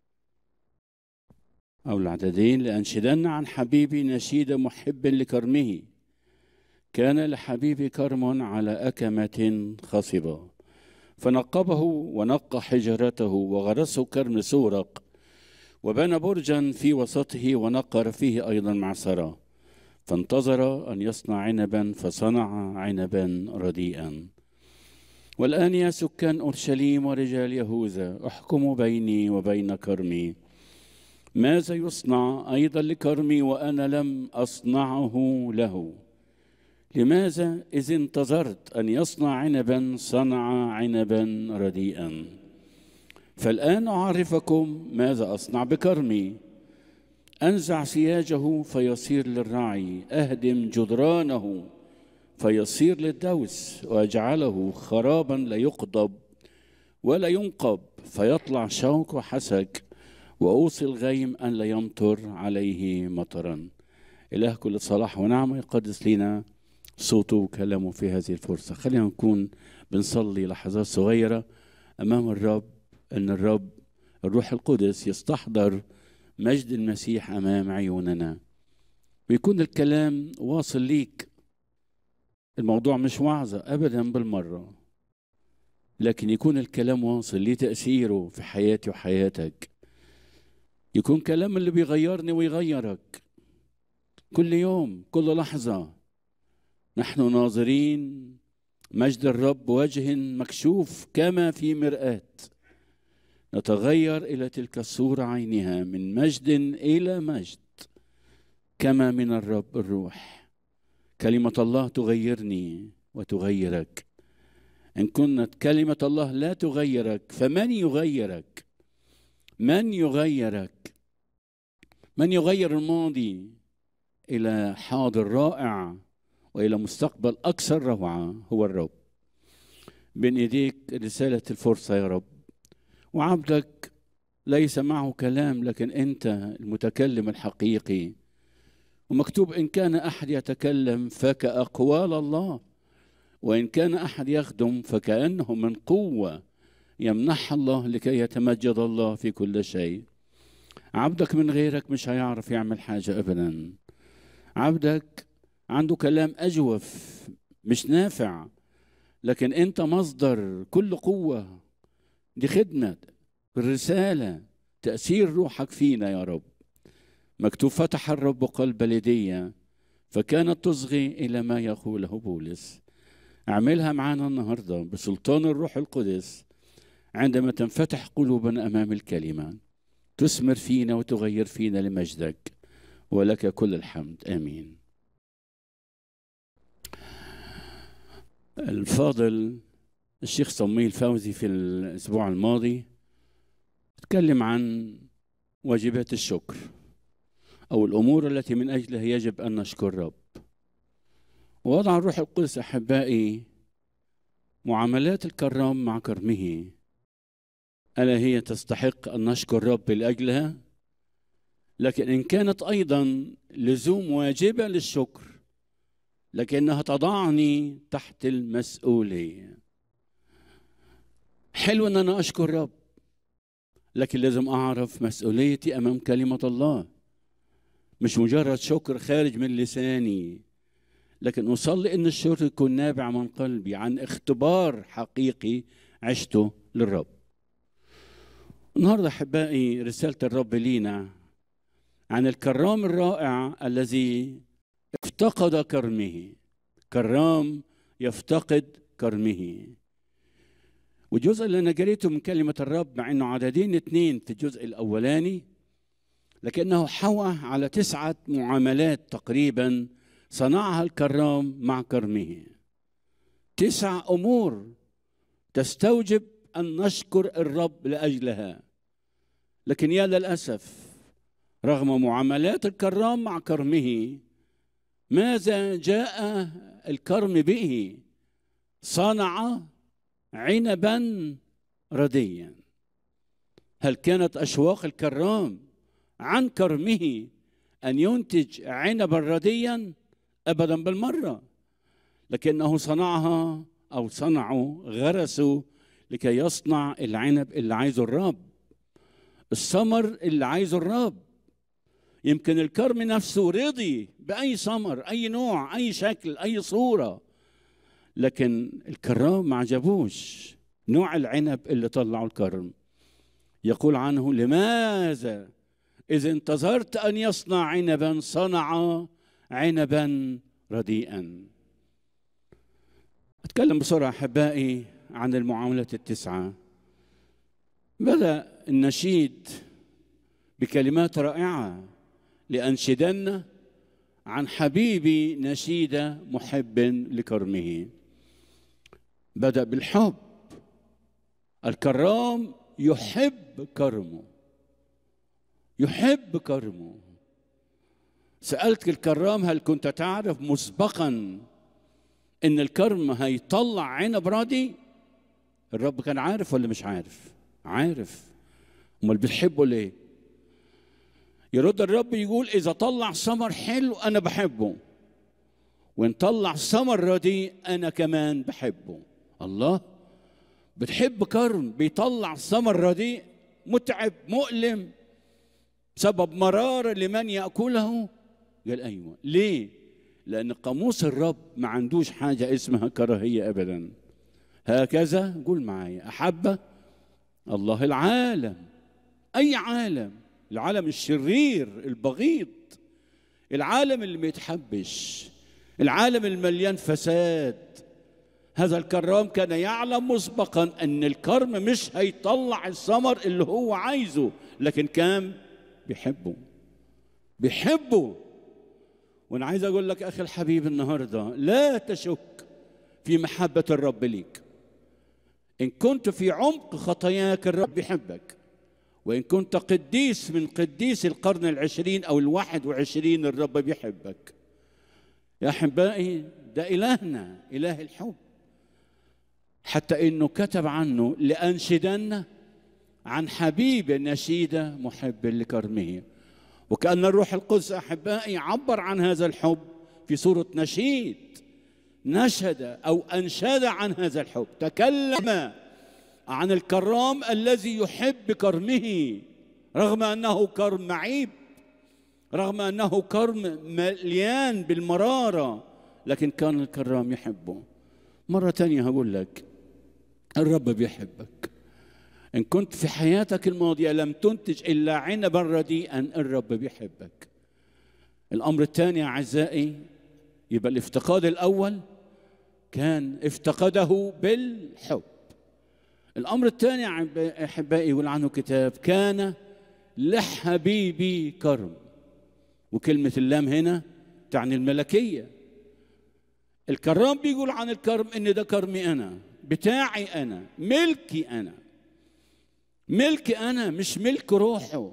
أو العددين لأنشدن عن حبيبي نشيد محب لكرمه كان لحبيبي كرم على أكمة خصبة فنقبه ونقى حجرته وغرسه كرم سورق وبنى برجا في وسطه ونقر فيه أيضا معصرة فانتظر أن يصنع عنبا فصنع عنبا رديئا والآن يا سكان أورشليم ورجال يهوذا احكموا بيني وبين كرمي ماذا يصنع أيضا لكرمي وأنا لم أصنعه له لماذا إذ انتظرت أن يصنع عنبا صنع عنبا رديئا فالآن أعرفكم ماذا أصنع بكرمي أنزع سياجه فيصير للرعي أهدم جدرانه فيصير للدوس ويجعله خرابا لا يقضب ولا ينقب فيطلع شوك وحسك وأوصي الغيم أن لا يمطر عليه مطرا إله كل صلاح ونعمة يقدس لنا صوته وكلامه في هذه الفرصة خلينا نكون بنصلي لحظات صغيرة أمام الرب أن الرب الروح القدس يستحضر مجد المسيح أمام عيوننا ويكون الكلام واصل ليك الموضوع مش وعظة أبدا بالمرة لكن يكون الكلام واصل ليه تأثيره في حياتي وحياتك يكون كلام اللي بيغيرني ويغيرك كل يوم كل لحظة نحن ناظرين مجد الرب وجه مكشوف كما في مرآة نتغير إلى تلك الصورة عينها من مجد إلى مجد كما من الرب الروح كلمة الله تغيرني وتغيرك إن كانت كلمة الله لا تغيرك فمن يغيرك من يغيرك من يغير الماضي إلى حاضر رائع وإلى مستقبل أكثر روعة هو الرب بين إيديك رسالة الفرصة يا رب وعبدك ليس معه كلام لكن أنت المتكلم الحقيقي ومكتوب إن كان أحد يتكلم فكأقوال الله وإن كان أحد يخدم فكأنه من قوة يمنحها الله لكي يتمجد الله في كل شيء عبدك من غيرك مش هيعرف يعمل حاجة أبدا عبدك عنده كلام أجوف مش نافع لكن أنت مصدر كل قوة دي خدمة الرسالة تأثير روحك فينا يا رب مكتوب فتح الرب قلب لدية فكانت تصغي إلى ما يقوله بولس اعملها معانا النهاردة بسلطان الروح القدس عندما تنفتح قلوبنا أمام الكلمة تثمر فينا وتغير فينا لمجدك ولك كل الحمد آمين الفاضل الشيخ صميل فوزي في الأسبوع الماضي تكلم عن واجبات الشكر أو الأمور التي من أجلها يجب أن نشكر الرب ووضع الروح القدس أحبائي معاملات الكرام مع كرمه ألا هي تستحق أن نشكر الرب لأجلها لكن إن كانت أيضا لزوم واجبة للشكر لكنها تضعني تحت المسؤولية حلو أن أنا أشكر الرب لكن لازم أعرف مسؤوليتي أمام كلمة الله مش مجرد شكر خارج من لساني لكن أصلي أن الشكر يكون نابع من قلبي عن اختبار حقيقي عشته للرب النهاردة أحبائي رسالة الرب لينا عن الكرام الرائع الذي افتقد كرمه كرام يفتقد كرمه والجزء اللي انا قريته من كلمه الرب مع انه عددين اثنين في الجزء الاولاني لكنه حوى على تسعه معاملات تقريبا صنعها الكرام مع كرمه تسع امور تستوجب ان نشكر الرب لاجلها لكن يا للاسف رغم معاملات الكرام مع كرمه ماذا جاء الكرم به صنع عنبا رديا هل كانت اشواق الكرام عن كرمه ان ينتج عنبا رديا ابدا بالمره لكنه صنعها او صنعوا غرسوا لكي يصنع العنب اللي عايزه الرب الثمر اللي عايزه الرب يمكن الكرم نفسه رضي باي ثمر اي نوع اي شكل اي صوره لكن الكرام ما عجبوش نوع العنب اللي طلعوا الكرم يقول عنه لماذا إذا انتظرت أن يصنع عنبا صنع عنبا رديئا أتكلم بسرعة أحبائي عن المعاملات التسعة بدأ النشيد بكلمات رائعة لأنشدن عن حبيبي نشيد محب لكرمه بدأ بالحب الكرام يحب كرمه يحب كرمه سألت الكرام هل كنت تعرف مسبقا ان الكرم هيطلع عنب راضي الرب كان عارف ولا مش عارف عارف امال بتحبه ليه يرد الرب يقول اذا طلع ثمر حلو انا بحبه وان طلع ثمر رديء انا كمان بحبه الله بتحب كرم بيطلع ثمر رديء متعب مؤلم سبب مرارة لمن يأكله قال أيوة ليه لأن قاموس الرب ما عندوش حاجة اسمها كراهية أبدا هكذا قول معايا أحب الله العالم أي عالم العالم الشرير البغيض العالم اللي ما يتحبش العالم المليان فساد هذا الكرام كان يعلم مسبقا ان الكرم مش هيطلع الثمر اللي هو عايزه لكن كان بيحبه بيحبه وانا عايز اقول لك اخي الحبيب النهارده لا تشك في محبه الرب ليك ان كنت في عمق خطاياك الرب يحبك وإن كنت قديس من قديس القرن العشرين أو الواحد وعشرين الرب بيحبك يا أحبائي ده إلهنا إله الحب حتى إنه كتب عنه لأنشدن عن حبيب نشيدة محب لكرمه وكأن الروح القدس أحبائي عبر عن هذا الحب في سورة نشيد نشد أو أنشد عن هذا الحب تكلم عن الكرام الذي يحب كرمه رغم انه كرم معيب رغم انه كرم مليان بالمراره لكن كان الكرام يحبه مره تانية هقول لك الرب بيحبك ان كنت في حياتك الماضيه لم تنتج الا عنبا رديئا الرب بيحبك الامر الثاني اعزائي يبقى الافتقاد الاول كان افتقده بالحب الأمر الثاني أحبائي يقول عنه كتاب كان لحبيبي كرم وكلمة اللام هنا تعني الملكية الكرام بيقول عن الكرم إن ده كرمي أنا بتاعي أنا ملكي أنا ملكي أنا مش ملك روحه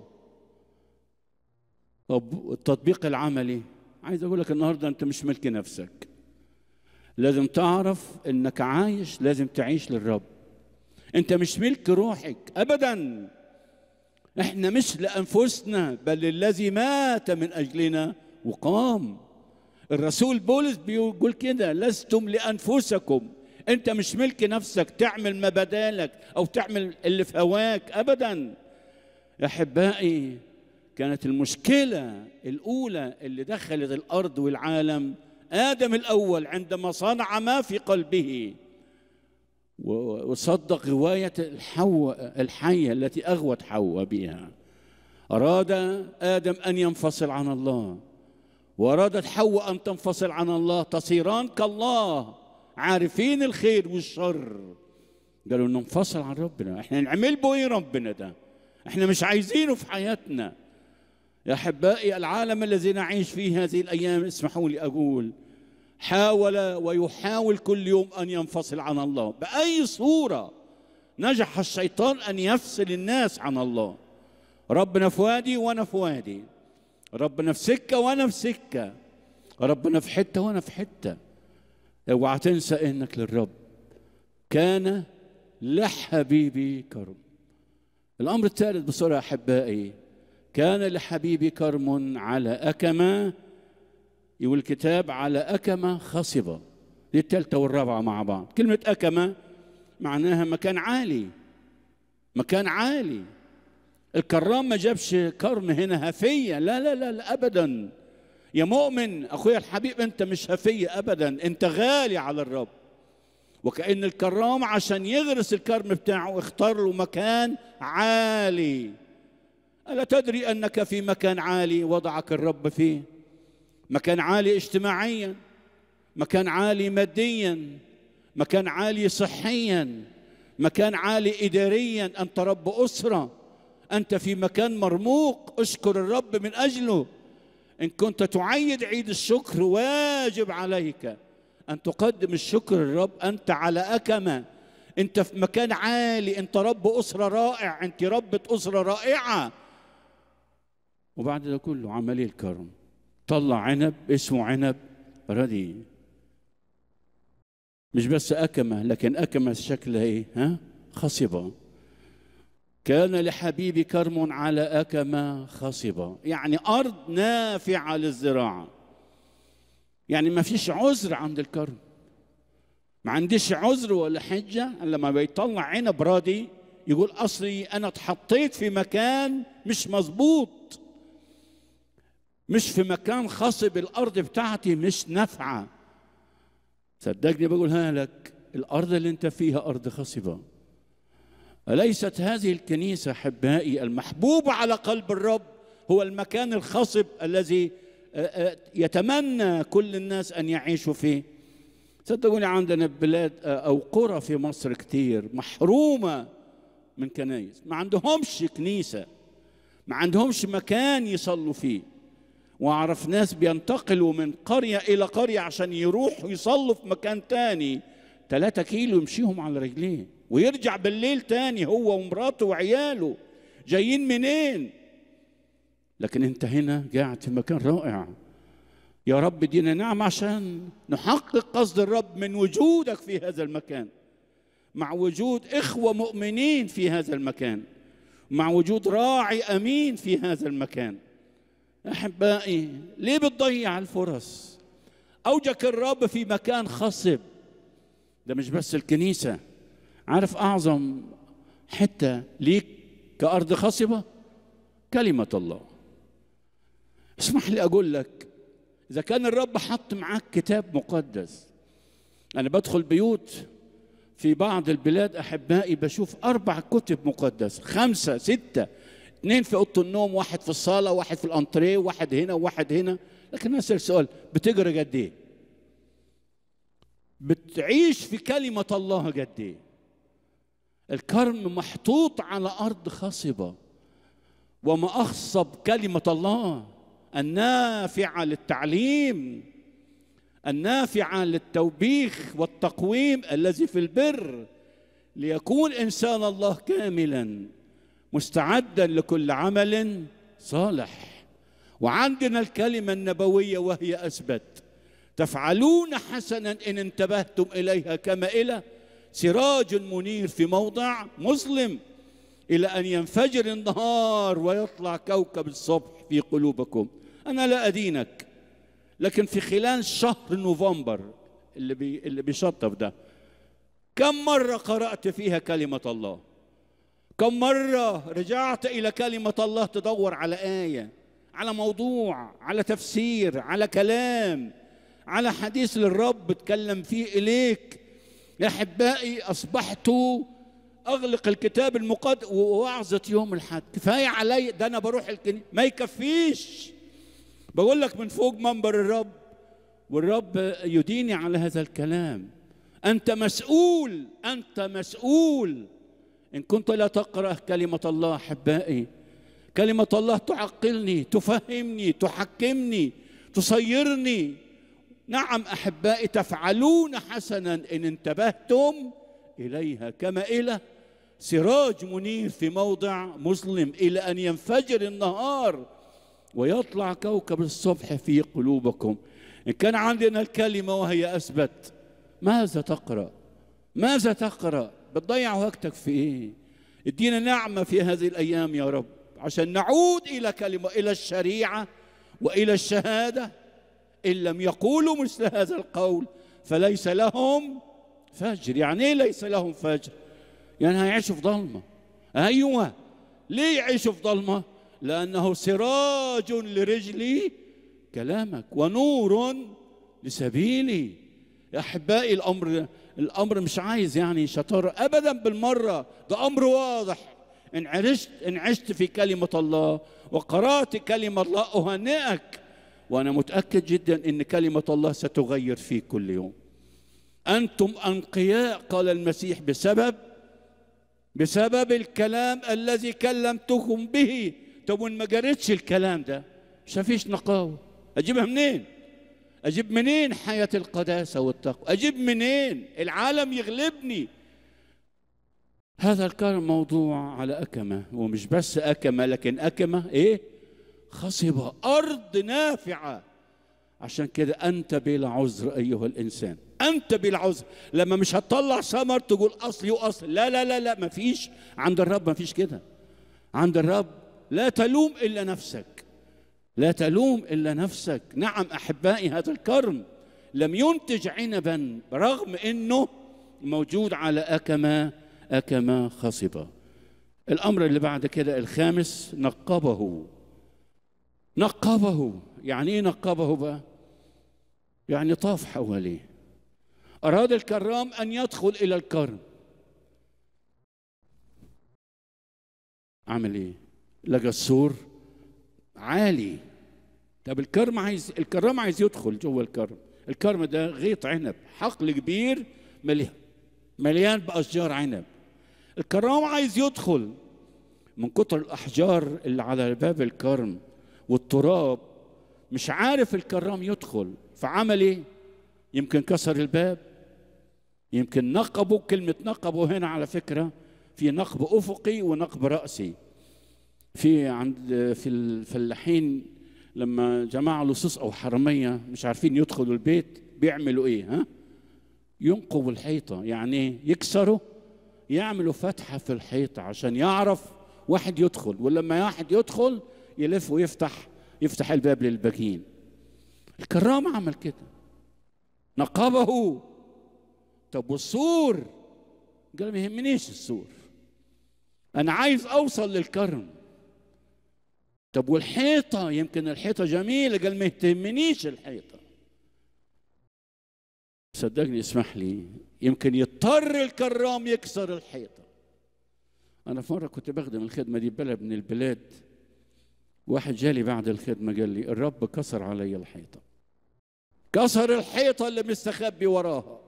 طب التطبيق العملي عايز أقول لك النهاردة أنت مش ملك نفسك لازم تعرف إنك عايش لازم تعيش للرب انت مش ملك روحك ابدا احنا مش لانفسنا بل للذي مات من اجلنا وقام الرسول بولس بيقول كده لستم لانفسكم انت مش ملك نفسك تعمل ما بدالك او تعمل اللي في هواك ابدا يا احبائي كانت المشكله الاولى اللي دخلت الارض والعالم ادم الاول عندما صنع ما في قلبه وصدق غواية الحواء الحية التي أغوت حواء بها أراد آدم أن ينفصل عن الله وأرادت حواء أن تنفصل عن الله تصيران كالله عارفين الخير والشر قالوا ننفصل عن ربنا احنا نعمل به ايه ربنا ده احنا مش عايزينه في حياتنا يا احبائي العالم الذي نعيش فيه هذه الايام اسمحوا لي اقول حاول ويحاول كل يوم ان ينفصل عن الله باي صوره نجح الشيطان ان يفصل الناس عن الله ربنا في وادي وانا في وادي ربنا في سكه وانا في سكه ربنا في حته وانا في حته اوعى تنسى انك للرب كان لحبيبي كرم الامر الثالث بسرعه احبائي كان لحبيبي كرم على اكمه يقول الكتاب على أكمة خصبة دي الثالثة والرابعة مع بعض كلمة أكمة معناها مكان عالي مكان عالي الكرام ما جابش كرم هنا هفية لا لا لا, لا أبدا يا مؤمن أخويا الحبيب أنت مش هفية أبدا أنت غالي على الرب وكأن الكرام عشان يغرس الكرم بتاعه اختار له مكان عالي ألا تدري أنك في مكان عالي وضعك الرب فيه مكان عالي اجتماعيا مكان عالي ماديا مكان عالي صحيا مكان عالي اداريا انت رب اسره انت في مكان مرموق اشكر الرب من اجله ان كنت تعيد عيد الشكر واجب عليك ان تقدم الشكر للرب انت على اكمه انت في مكان عالي انت رب اسره رائع انت ربة اسره رائعه وبعد ده كله عمليه الكرم طلع عنب اسمه عنب ردي مش بس أكمة لكن أكمة شكلها إيه ها خصبة كان لحبيبي كرم على أكمة خصبة يعني أرض نافعة للزراعة يعني ما فيش عذر عند الكرم ما عنديش عذر ولا حجة لما بيطلع عنب راضي يقول أصلي أنا اتحطيت في مكان مش مظبوط مش في مكان خصب الأرض بتاعتي مش نافعة صدقني بقولها لك الأرض اللي أنت فيها أرض خصبة أليست هذه الكنيسة أحبائي المحبوبة على قلب الرب هو المكان الخصب الذي يتمنى كل الناس أن يعيشوا فيه صدقوني عندنا بلاد أو قرى في مصر كتير محرومة من كنايس ما عندهمش كنيسة ما عندهمش مكان يصلوا فيه واعرف ناس بينتقلوا من قرية إلى قرية عشان يروحوا يصلوا في مكان تاني ثلاثة كيلو يمشيهم على رجليه ويرجع بالليل تاني هو ومراته وعياله جايين منين لكن انت هنا قاعد في مكان رائع يا رب دينا نعم عشان نحقق قصد الرب من وجودك في هذا المكان مع وجود إخوة مؤمنين في هذا المكان مع وجود راعي أمين في هذا المكان أحبائي ليه بتضيع الفرص أوجك الرب في مكان خصب ده مش بس الكنيسة عارف أعظم حتة ليك كأرض خصبة كلمة الله اسمح لي أقول لك إذا كان الرب حط معاك كتاب مقدس أنا بدخل بيوت في بعض البلاد أحبائي بشوف أربع كتب مقدسة خمسة ستة اثنين في أوضة النوم واحد في الصالة واحد في الأنتريه واحد هنا وواحد هنا لكن أسأل سؤال بتقرأ قد إيه؟ بتعيش في كلمة الله قد إيه؟ الكرم محطوط على أرض خصبة وما أخصب كلمة الله النافعة للتعليم النافعة للتوبيخ والتقويم الذي في البر ليكون إنسان الله كاملا مستعدا لكل عمل صالح وعندنا الكلمة النبوية وهي أثبت تفعلون حسنا إن انتبهتم إليها كما إلى سراج منير في موضع مظلم إلى أن ينفجر النهار ويطلع كوكب الصبح في قلوبكم أنا لا أدينك لكن في خلال شهر نوفمبر اللي بي اللي بيشطب ده كم مرة قرأت فيها كلمة الله كم مرة رجعت إلى كلمة الله تدور على آية على موضوع على تفسير على كلام على حديث للرب تكلم فيه إليك يا أحبائي أصبحت أغلق الكتاب المقدس ووعظة يوم الحد كفاية علي ده أنا بروح الكنيسة ما يكفيش بقول لك من فوق منبر الرب والرب يديني على هذا الكلام أنت مسؤول أنت مسؤول إن كنت لا تقرأ كلمة الله أحبائي كلمة الله تعقلني تفهمني تحكمني تصيرني نعم أحبائي تفعلون حسنا إن انتبهتم إليها كما إلى سراج منير في موضع مظلم إلى أن ينفجر النهار ويطلع كوكب الصبح في قلوبكم إن كان عندنا الكلمة وهي أثبت ماذا تقرأ ماذا تقرأ بتضيع وقتك في إيه ادينا نعمة في هذه الأيام يا رب عشان نعود إلى كلمة إلى الشريعة وإلى الشهادة إن لم يقولوا مثل هذا القول فليس لهم فجر يعني إيه ليس لهم فجر يعني هيعيشوا في ضلمة أيوة ليه يعيشوا في ضلمة لأنه سراج لرجلي كلامك ونور لسبيلي يا أحبائي الأمر الأمر مش عايز يعني شطارة أبدا بالمرة ده أمر واضح إن عشت إن عشت في كلمة الله وقرأت كلمة الله أهنئك وأنا متأكد جدا إن كلمة الله ستغير فيك كل يوم أنتم أنقياء قال المسيح بسبب بسبب الكلام الذي كلمتكم به طب وإن ما جريتش الكلام ده مش فيش نقاوة أجيبها منين؟ أجيب منين حياة القداسة والتقوى؟ أجيب منين؟ العالم يغلبني هذا كان موضوع على أكمة ومش بس أكمة لكن أكمة إيه؟ خصبة أرض نافعة عشان كده أنت بلا عذر أيها الإنسان انت بالعذر لما مش هتطلع ثمر تقول اصلي واصل لا لا لا لا مفيش عند الرب مفيش كده عند الرب لا تلوم الا نفسك لا تلوم الا نفسك نعم احبائي هذا الكرم لم ينتج عنبا رغم انه موجود على اكما اكما خصبه الامر اللي بعد كده الخامس نقبه نقبه يعني ايه نقبه بقى يعني طاف حواليه اراد الكرام ان يدخل الى الكرم عمل ايه لقى السور عالي طب الكرم عايز الكرام عايز يدخل جوه الكرم الكرم ده غيط عنب حقل كبير مليان مليان باشجار عنب الكرام عايز يدخل من كتر الاحجار اللي على باب الكرم والتراب مش عارف الكرام يدخل فعمل ايه يمكن كسر الباب يمكن نقبه كلمة نقبه هنا على فكرة في نقب أفقي ونقب رأسي في عند في الفلاحين لما جماعة لصوص أو حرمية مش عارفين يدخلوا البيت بيعملوا إيه ها ينقبوا الحيطة يعني إيه؟ يكسروا يعملوا فتحة في الحيطة عشان يعرف واحد يدخل ولما واحد يدخل يلف ويفتح يفتح الباب للباقيين الكرام عمل كده نقبه طب والسور قال ما يهمنيش السور انا عايز اوصل للكرم طب والحيطه يمكن الحيطه جميله قال ما تهمنيش الحيطه صدقني اسمح لي يمكن يضطر الكرام يكسر الحيطه انا في مره كنت بخدم الخدمه دي بلد من البلاد واحد جالي بعد الخدمه قال لي الرب كسر علي الحيطه كسر الحيطه اللي مستخبي وراها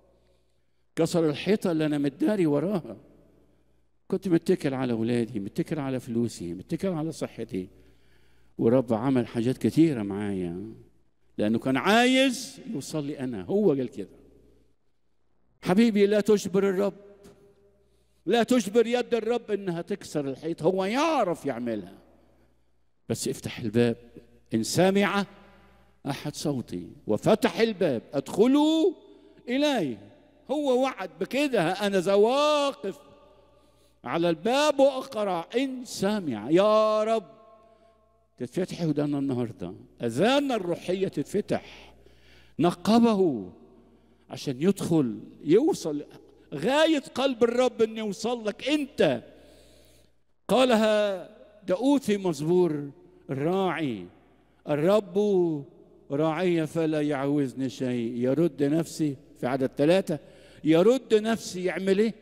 كسر الحيطه اللي انا متداري وراها كنت متكل على اولادي متكل على فلوسي متكل على صحتي ورب عمل حاجات كثيره معايا لانه كان عايز يوصل لي انا هو قال كده حبيبي لا تجبر الرب لا تجبر يد الرب انها تكسر الحيط هو يعرف يعملها بس افتح الباب ان سمع احد صوتي وفتح الباب ادخلوا اليه هو وعد بكده انا ذا واقف على الباب واقرع ان سمع يا رب تتفتح ودانا النهارده اذانا الروحيه تتفتح نقبه عشان يدخل يوصل غايه قلب الرب انه يوصل لك انت قالها داود في مزبور الراعي الرب راعي فلا يعوزني شيء يرد نفسي في عدد ثلاثة يرد نفسي يعمل ايه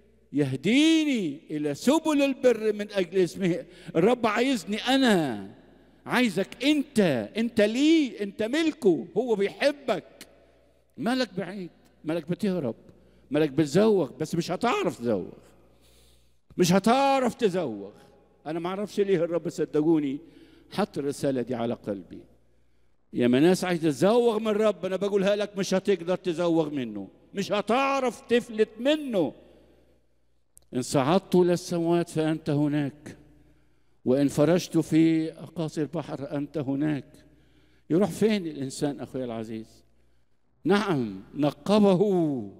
يهديني الى سبل البر من اجل اسمه الرب عايزني انا عايزك انت انت ليه انت ملكه هو بيحبك مالك بعيد مالك بتهرب مالك بتزوغ بس مش هتعرف تزوغ مش هتعرف تزوغ انا ما اعرفش ليه الرب صدقوني حط الرساله دي على قلبي يا ما ناس عايزه تزوغ من الرب انا بقولها لك مش هتقدر تزوغ منه مش هتعرف تفلت منه ان صعدت الى السماوات فانت هناك وان فرجت في اقاصي البحر انت هناك يروح فين الانسان اخويا العزيز نعم نقبه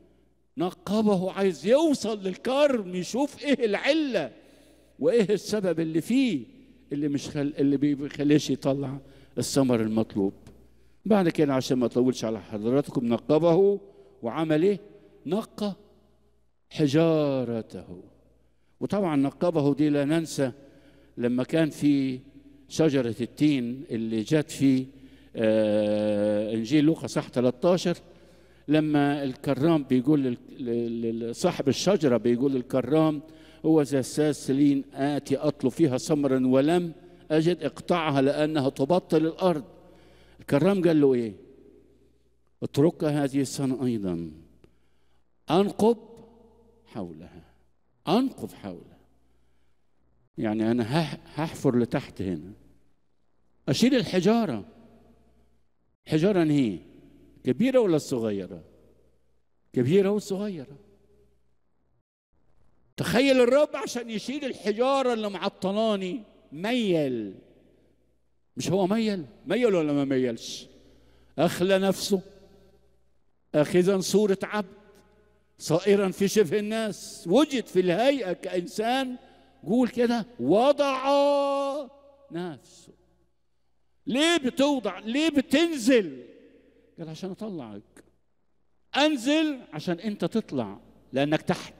نقبه عايز يوصل للكرم يشوف ايه العله وايه السبب اللي فيه اللي مش خل... اللي بيخليش يطلع الثمر المطلوب بعد كده عشان ما اطولش على حضراتكم نقبه وعمل ايه نقى حجارته وطبعا نقبه دي لا ننسى لما كان في شجرة التين اللي جت في آه انجيل لوقا صح 13 لما الكرام بيقول لصاحب الشجرة بيقول الكرام هو ذا الساسلين آتي أطلب فيها ثمرا ولم أجد اقطعها لأنها تبطل الأرض الكرام قال له إيه اتركها هذه السنة أيضا أنقب حولها أنقب حولها يعني أنا هحفر لتحت هنا أشيل الحجارة حجارة هي كبيرة ولا صغيرة كبيرة وصغيرة تخيل الرب عشان يشيل الحجارة اللي معطلاني ميل مش هو ميل ميل ولا ما ميلش أخلى نفسه آخذا صورة عبد صائرا في شبه الناس وجد في الهيئة كإنسان قول كده وضع نفسه ليه بتوضع ليه بتنزل قال عشان اطلعك انزل عشان انت تطلع لانك تحت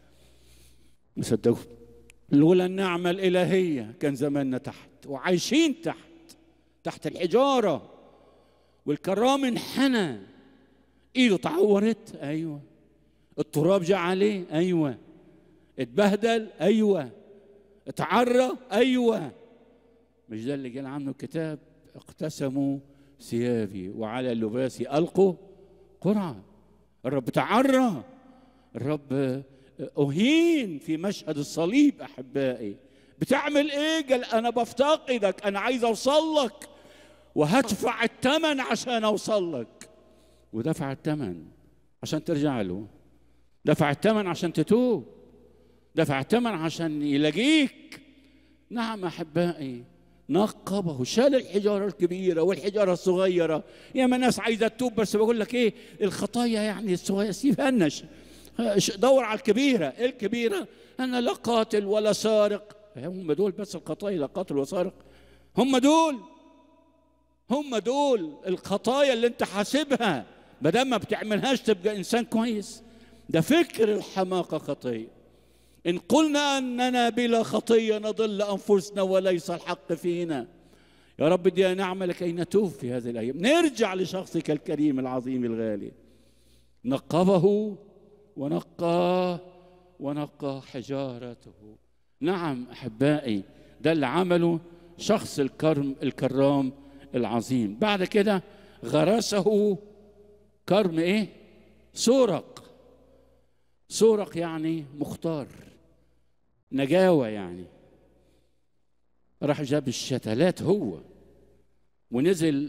مصدقوا لولا النعمة الإلهية كان زماننا تحت وعايشين تحت تحت الحجارة والكرام انحنى ايده اتعورت ايوه التراب جاء عليه ايوه اتبهدل ايوه اتعرى ايوه مش ده اللي قال عنه الكتاب اقتسموا ثيابي وعلى لباسي القوا قرعه الرب تعرى الرب اهين في مشهد الصليب احبائي بتعمل ايه قال انا بفتقدك انا عايز اوصل لك وهدفع الثمن عشان اوصل لك ودفع الثمن عشان ترجع له دفع الثمن عشان تتوب دفع الثمن عشان يلاقيك نعم احبائي نقبه شال الحجاره الكبيره والحجاره الصغيره يا ما ناس عايزه تتوب بس بقول لك ايه الخطايا يعني الصغيره سيبها لنا دور على الكبيره ايه الكبيره انا لا قاتل ولا سارق هم دول بس الخطايا لا قاتل ولا سارق هم دول هم دول الخطايا اللي انت حاسبها ما دام ما بتعملهاش تبقى انسان كويس ده فكر الحماقه خطيه ان قلنا اننا بلا خطيه نضل انفسنا وليس الحق فينا يا رب دي نعمه لكي نتوب في هذه الايام نرجع لشخصك الكريم العظيم الغالي نقبه ونقى ونقى حجارته نعم احبائي ده اللي عمله شخص الكرم الكرام العظيم بعد كده غرسه كرم ايه سورق سورق يعني مختار نجاوة يعني راح جاب الشتلات هو ونزل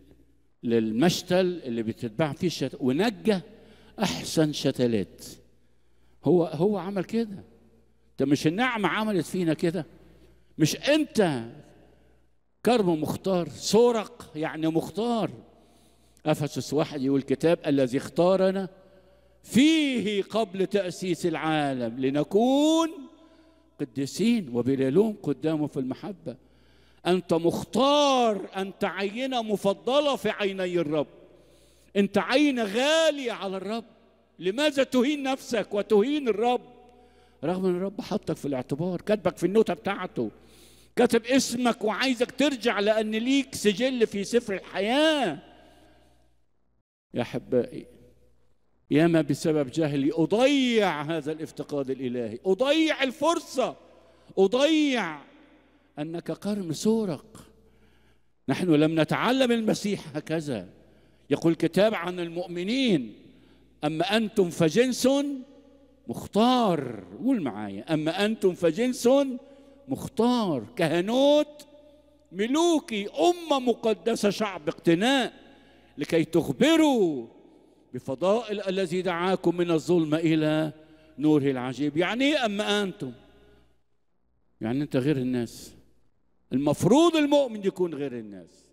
للمشتل اللي بتتباع فيه الشتل ونجى احسن شتلات هو هو عمل كده ده مش النعمة عملت فينا كده مش انت كرم مختار سورق يعني مختار افسس واحد يقول الكتاب الذي اختارنا فيه قبل تاسيس العالم لنكون قديسين وبلا لوم قدامه في المحبه انت مختار انت عينه مفضله في عيني الرب انت عينه غاليه على الرب لماذا تهين نفسك وتهين الرب رغم ان الرب حطك في الاعتبار كاتبك في النوتة بتاعته كاتب اسمك وعايزك ترجع لان ليك سجل في سفر الحياه يا احبائي ياما بسبب جهلي اضيع هذا الافتقاد الالهي اضيع الفرصه اضيع انك قرن سورق نحن لم نتعلم المسيح هكذا يقول الكتاب عن المؤمنين اما انتم فجنس مختار قول معايا اما انتم فجنس مختار كهنوت ملوكي امه مقدسه شعب اقتناء لكي تخبروا بفضائل الذي دعاكم من الظلمه الى نوره العجيب يعني ايه اما انتم يعني انت غير الناس المفروض المؤمن يكون غير الناس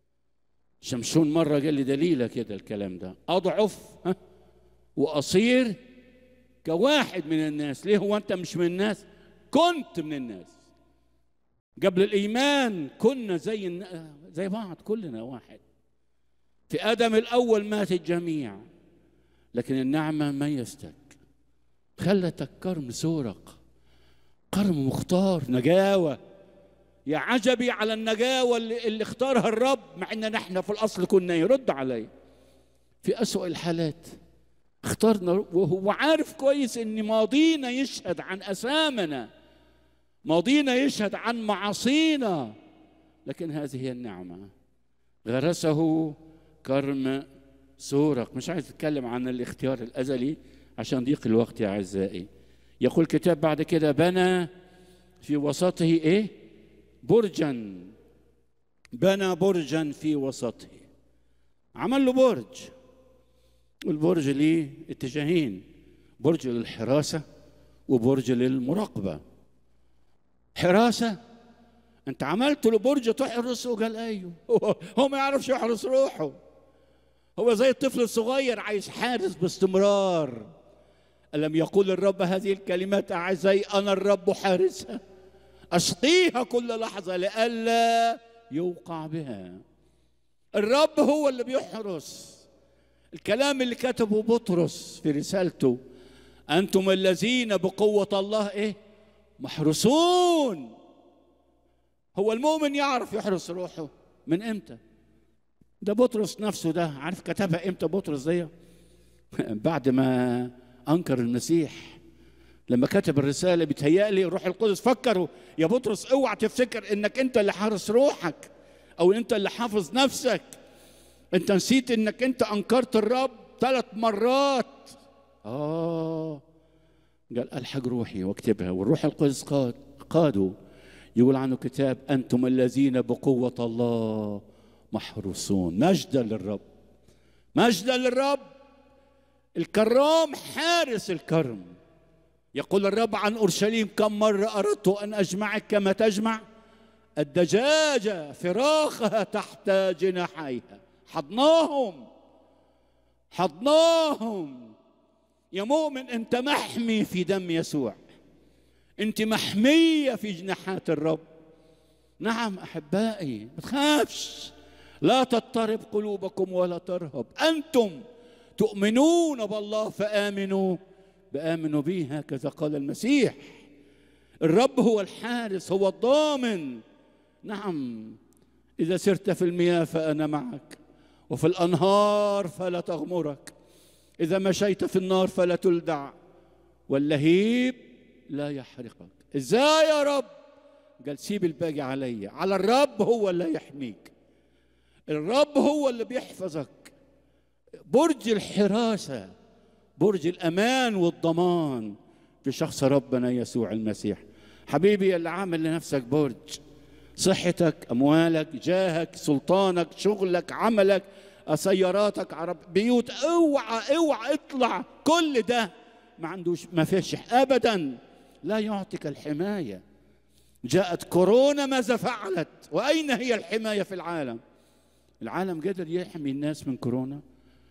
شمشون مره قال لي دليله كده الكلام ده اضعف ها واصير كواحد من الناس ليه هو انت مش من الناس كنت من الناس قبل الايمان كنا زي زي بعض كلنا واحد في ادم الاول مات الجميع لكن النعمه ميزتك خلتك كرم سورق كرم مختار نجاوه يا عجبي على النجاوه اللي, اللي اختارها الرب مع ان احنا في الاصل كنا يرد علي في اسوء الحالات اخترنا وهو عارف كويس ان ماضينا يشهد عن اسامنا ماضينا يشهد عن معاصينا لكن هذه هي النعمه غرسه كرم سورق مش عايز اتكلم عن الاختيار الازلي عشان ضيق الوقت يا اعزائي يقول الكتاب بعد كده بنى في وسطه ايه برجا بنى برجا في وسطه عمل له برج والبرج ليه اتجاهين برج للحراسة وبرج للمراقبة حراسة انت عملت له برج تحرسه قال ايوه هو ما يعرفش يحرس روحه هو زي الطفل الصغير عايز حارس باستمرار ألم يقول الرب هذه الكلمات أعزائي أنا الرب حارسها أسقيها كل لحظة لئلا يوقع بها الرب هو اللي بيحرس الكلام اللي كتبه بطرس في رسالته أنتم الذين بقوة الله إيه محروسون هو المؤمن يعرف يحرس روحه من إمتى ده بطرس نفسه ده عارف كتبها إمتى بطرس دي بعد ما أنكر المسيح لما كتب الرسالة بيتهيألي الروح القدس فكروا يا بطرس اوعى تفتكر انك انت اللي حارس روحك او انت اللي حافظ نفسك انت نسيت انك انت انكرت الرب ثلاث مرات اه قال الحق روحي واكتبها والروح القدس قاد قادوا يقول عنه كتاب انتم الذين بقوه الله محروسون مجدا للرب مجدا للرب الكرام حارس الكرم يقول الرب عن اورشليم كم مره اردت ان اجمعك كما تجمع الدجاجه فراخها تحت جناحيها حضناهم حضناهم يا مؤمن انت محمي في دم يسوع انت محميه في جناحات الرب نعم احبائي ما تخافش لا تضطرب قلوبكم ولا ترهب انتم تؤمنون بالله فامنوا بامنوا به هكذا قال المسيح الرب هو الحارس هو الضامن نعم اذا سرت في المياه فانا معك وفي الانهار فلا تغمرك اذا مشيت في النار فلا تلدع واللهيب لا يحرقك ازاي يا رب قال سيب الباقي علي على الرب هو اللي يحميك الرب هو اللي بيحفظك برج الحراسه برج الامان والضمان في شخص ربنا يسوع المسيح حبيبي اللي عامل لنفسك برج صحتك اموالك جاهك سلطانك شغلك عملك سياراتك عرب بيوت اوعى اوعى اطلع كل ده ما عندوش ما فيش ابدا لا يعطيك الحمايه جاءت كورونا ماذا فعلت واين هي الحمايه في العالم العالم قدر يحمي الناس من كورونا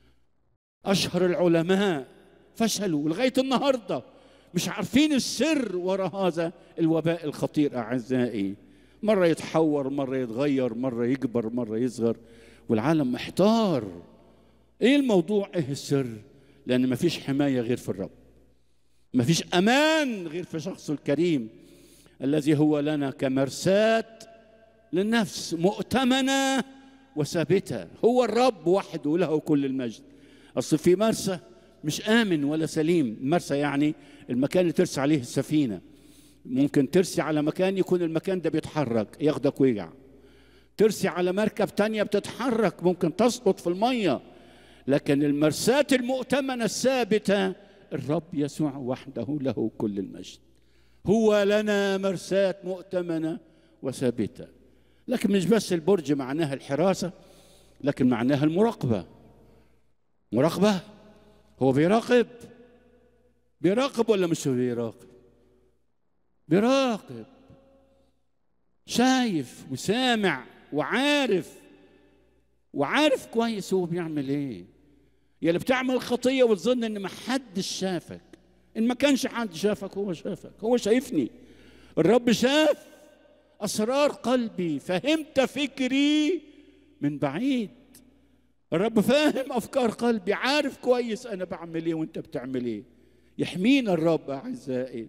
اشهر العلماء فشلوا لغايه النهارده مش عارفين السر وراء هذا الوباء الخطير اعزائي مره يتحور مره يتغير مره يكبر مره يصغر والعالم محتار ايه الموضوع ايه السر لان ما فيش حمايه غير في الرب ما فيش امان غير في شخصه الكريم الذي هو لنا كمرساه للنفس مؤتمنه وثابته هو الرب وحده له كل المجد اصل في مرسى مش امن ولا سليم مرسى يعني المكان اللي ترسي عليه السفينه ممكن ترسي على مكان يكون المكان ده بيتحرك ياخدك ويقع ترسي على مركب تانية بتتحرك ممكن تسقط في المية لكن المرساة المؤتمنة الثابتة الرب يسوع وحده له كل المجد هو لنا مرساة مؤتمنة وثابتة لكن مش بس البرج معناها الحراسة لكن معناها المراقبة مراقبة هو بيراقب بيراقب ولا مش بيراقب بيراقب شايف وسامع وعارف وعارف كويس هو بيعمل ايه يا اللي بتعمل خطيه وتظن ان ما حدش شافك ان ما كانش حد شافك هو شافك هو شايفني الرب شاف اسرار قلبي فهمت فكري من بعيد الرب فاهم افكار قلبي عارف كويس انا بعمل ايه وانت بتعمل ايه يحمينا الرب اعزائي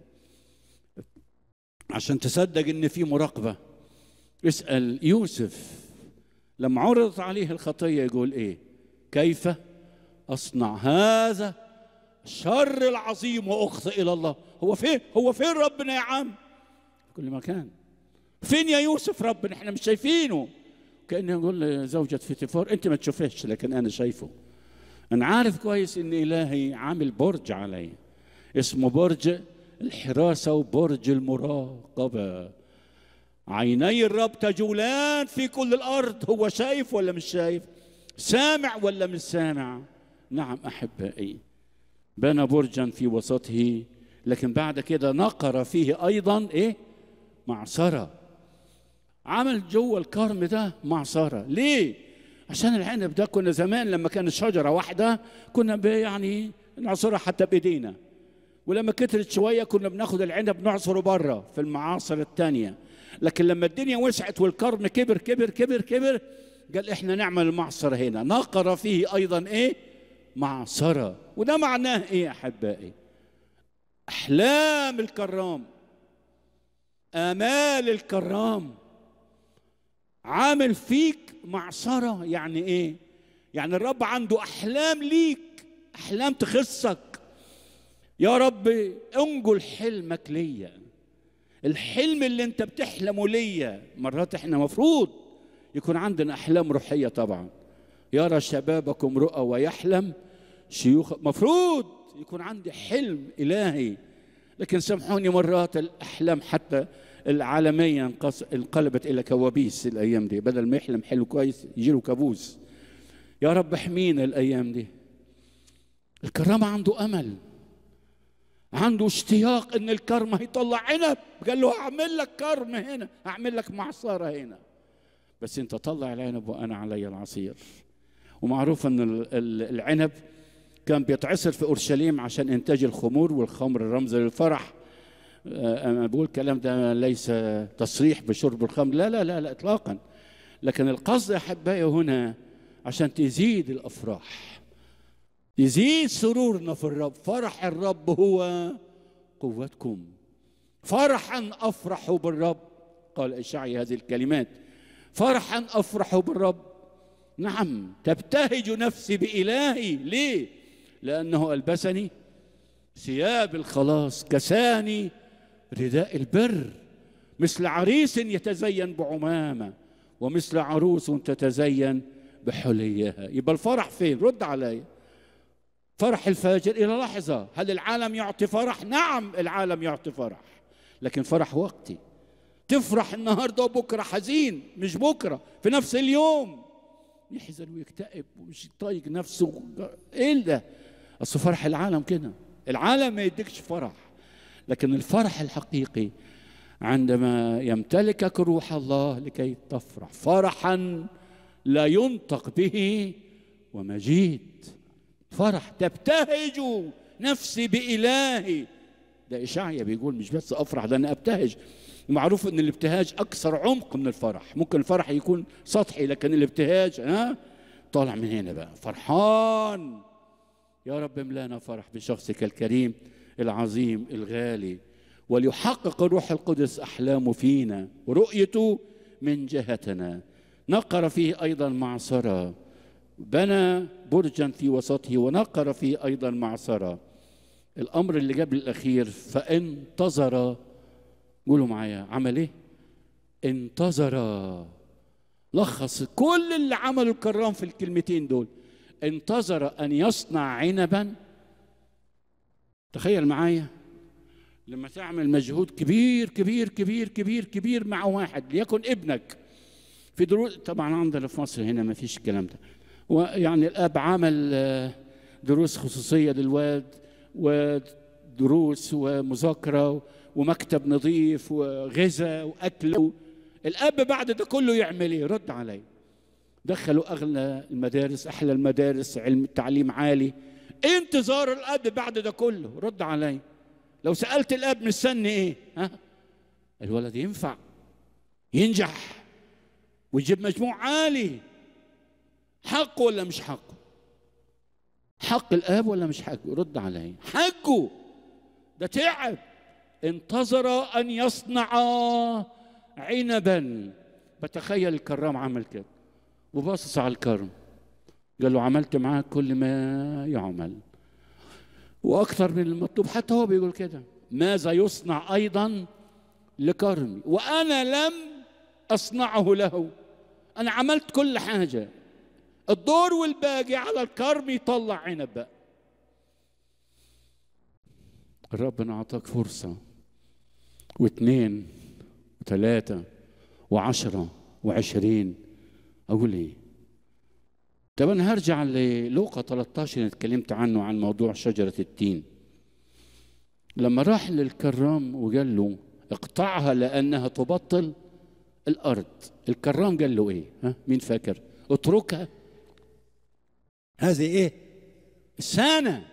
عشان تصدق ان في مراقبه اسال يوسف لما عرضت عليه الخطيه يقول ايه كيف اصنع هذا الشر العظيم واخطئ الى الله هو فين هو فين ربنا يا عم في كل مكان فين يا يوسف ربنا احنا مش شايفينه كانه يقول لزوجة فيتيفور انت ما تشوفهش لكن انا شايفه انا عارف كويس ان الهي عامل برج علي اسمه برج الحراسة وبرج المراقبة عيني الرب تجولان في كل الأرض هو شايف ولا مش شايف سامع ولا مش سامع نعم أحبائي بنى برجا في وسطه لكن بعد كده نقر فيه أيضا إيه معصرة عمل جوه الكرم ده معصرة ليه عشان العنب ده كنا زمان لما كانت شجرة واحدة كنا ب- يعني نعصرها حتى بإيدينا ولما كترت شوية كنا بناخد العنب نعصره بره في المعاصر التانية لكن لما الدنيا وسعت والكرم كبر كبر كبر كبر قال احنا نعمل المعصرة هنا نقر فيه أيضا ايه معصرة وده معناه ايه يا أحبائي أحلام الكرام آمال الكرام عامل فيك معصرة يعني ايه يعني الرب عنده أحلام ليك أحلام تخصك يا رب انجل حلمك ليا الحلم اللي انت بتحلمه ليا مرات احنا مفروض يكون عندنا احلام روحيه طبعا يرى شبابكم رؤى ويحلم شيوخ مفروض يكون عندي حلم الهي لكن سامحوني مرات الاحلام حتى العالميه انقص- انقلبت الى كوابيس الايام دي بدل ما يحلم حلم كويس يجي له كابوس يا رب احمينا الايام دي الكرامه عنده امل عنده اشتياق ان الكرم هيطلع عنب قال له هعمل لك كرم هنا هعمل لك معصره هنا بس انت طلع العنب وانا علي العصير ومعروف ان ال- ال- العنب كان بيتعصر في اورشليم عشان انتاج الخمور والخمر رمز للفرح آه، انا بقول الكلام ده ليس تصريح بشرب الخمر لا لا لا لا اطلاقا لكن القصد يا احبائي هنا عشان تزيد الافراح يزيد سرورنا في الرب فرح الرب هو قوتكم فرحا افرح بالرب قال اشعيا هذه الكلمات فرحا افرح بالرب نعم تبتهج نفسي بالهي ليه لانه البسني ثياب الخلاص كساني رداء البر مثل عريس يتزين بعمامه ومثل عروس تتزين بحليها يبقى الفرح فين رد علي فرح الفاجر الى لحظه هل العالم يعطي فرح نعم العالم يعطي فرح لكن فرح وقتي تفرح النهارده وبكره حزين مش بكره في نفس اليوم يحزن ويكتئب ومش طايق نفسه ايه ده اصل فرح العالم كده العالم ما يديكش فرح لكن الفرح الحقيقي عندما يمتلكك روح الله لكي تفرح فرحا لا ينطق به ومجيد فرح تبتهج نفسي بإلهي ده إشعيا بيقول مش بس أفرح ده أنا أبتهج معروف أن الابتهاج أكثر عمق من الفرح ممكن الفرح يكون سطحي لكن الابتهاج ها طالع من هنا بقى فرحان يا رب املانا فرح بشخصك الكريم العظيم الغالي وليحقق الروح القدس أحلامه فينا ورؤيته من جهتنا نقر فيه أيضا معصرة بنى برجا في وسطه ونقر فيه أيضا معصرة الأمر اللي قبل الأخير فانتظر قولوا معايا عمل إيه؟ انتظر لخص كل اللي عمله الكرام في الكلمتين دول انتظر أن يصنع عنبا تخيل معايا لما تعمل مجهود كبير كبير كبير كبير كبير مع واحد ليكن ابنك في دروس طبعا عندنا في مصر هنا ما فيش الكلام ده ويعني الاب عمل آه، دروس خصوصيه للواد ودروس ومذاكره ومكتب نظيف وغذاء واكل الاب بعد ده كله يعمل ايه رد علي دخلوا اغلى المدارس احلى المدارس علم تعليم عالي إيه انتظار الاب بعد ده كله رد علي لو سالت الاب مستني ايه ها الولد ينفع ينجح ويجيب مجموع عالي حقه ولا مش حقه حق الاب ولا مش حقه رد علي حقه ده تعب انتظر ان يصنع عنبا بتخيل الكرام عمل كده وباصص على الكرم قال له عملت معاك كل ما يعمل واكثر من المطلوب حتى هو بيقول كده ماذا يصنع ايضا لكرمي وانا لم اصنعه له انا عملت كل حاجه الدور والباقي على الكرم يطلع عنب بقى ربنا اعطاك فرصه واثنين وثلاثه وعشره وعشرين اقول ايه طب انا هرجع للوقا 13 اللي اتكلمت عنه عن موضوع شجره التين لما راح للكرام وقال له اقطعها لانها تبطل الارض الكرام قال له ايه ها مين فاكر اتركها هذه ايه سنة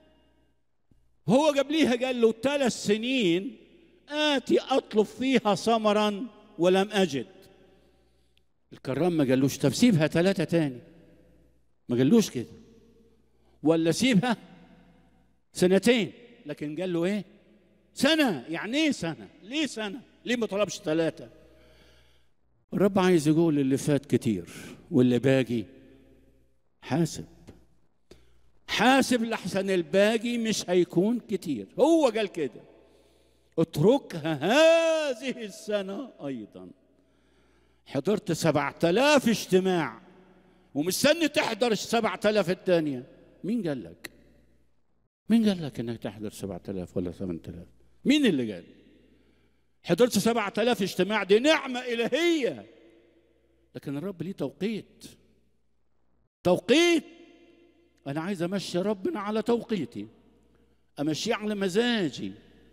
هو قبليها قال له ثلاث سنين آتي أطلب فيها ثمرا ولم أجد الكرام ما قالوش طب سيبها ثلاثة تاني ما قالوش كده ولا سيبها سنتين لكن قال له ايه سنة يعني ايه سنة ليه سنة ليه ما طلبش ثلاثة الرب عايز يقول اللي فات كتير واللي باقي حاسب حاسب لحسن الباقي مش هيكون كتير هو قال كده اتركها هذه السنة أيضا حضرت سبعة آلاف اجتماع ومستني تحضر السبعة آلاف الثانية مين قال لك مين قال لك انك تحضر سبعة آلاف ولا ثمانية آلاف مين اللي قال حضرت سبعة آلاف اجتماع دي نعمة إلهية لكن الرب ليه توقيت توقيت أنا عايز أمشي ربنا على توقيتي أمشيه على مزاجي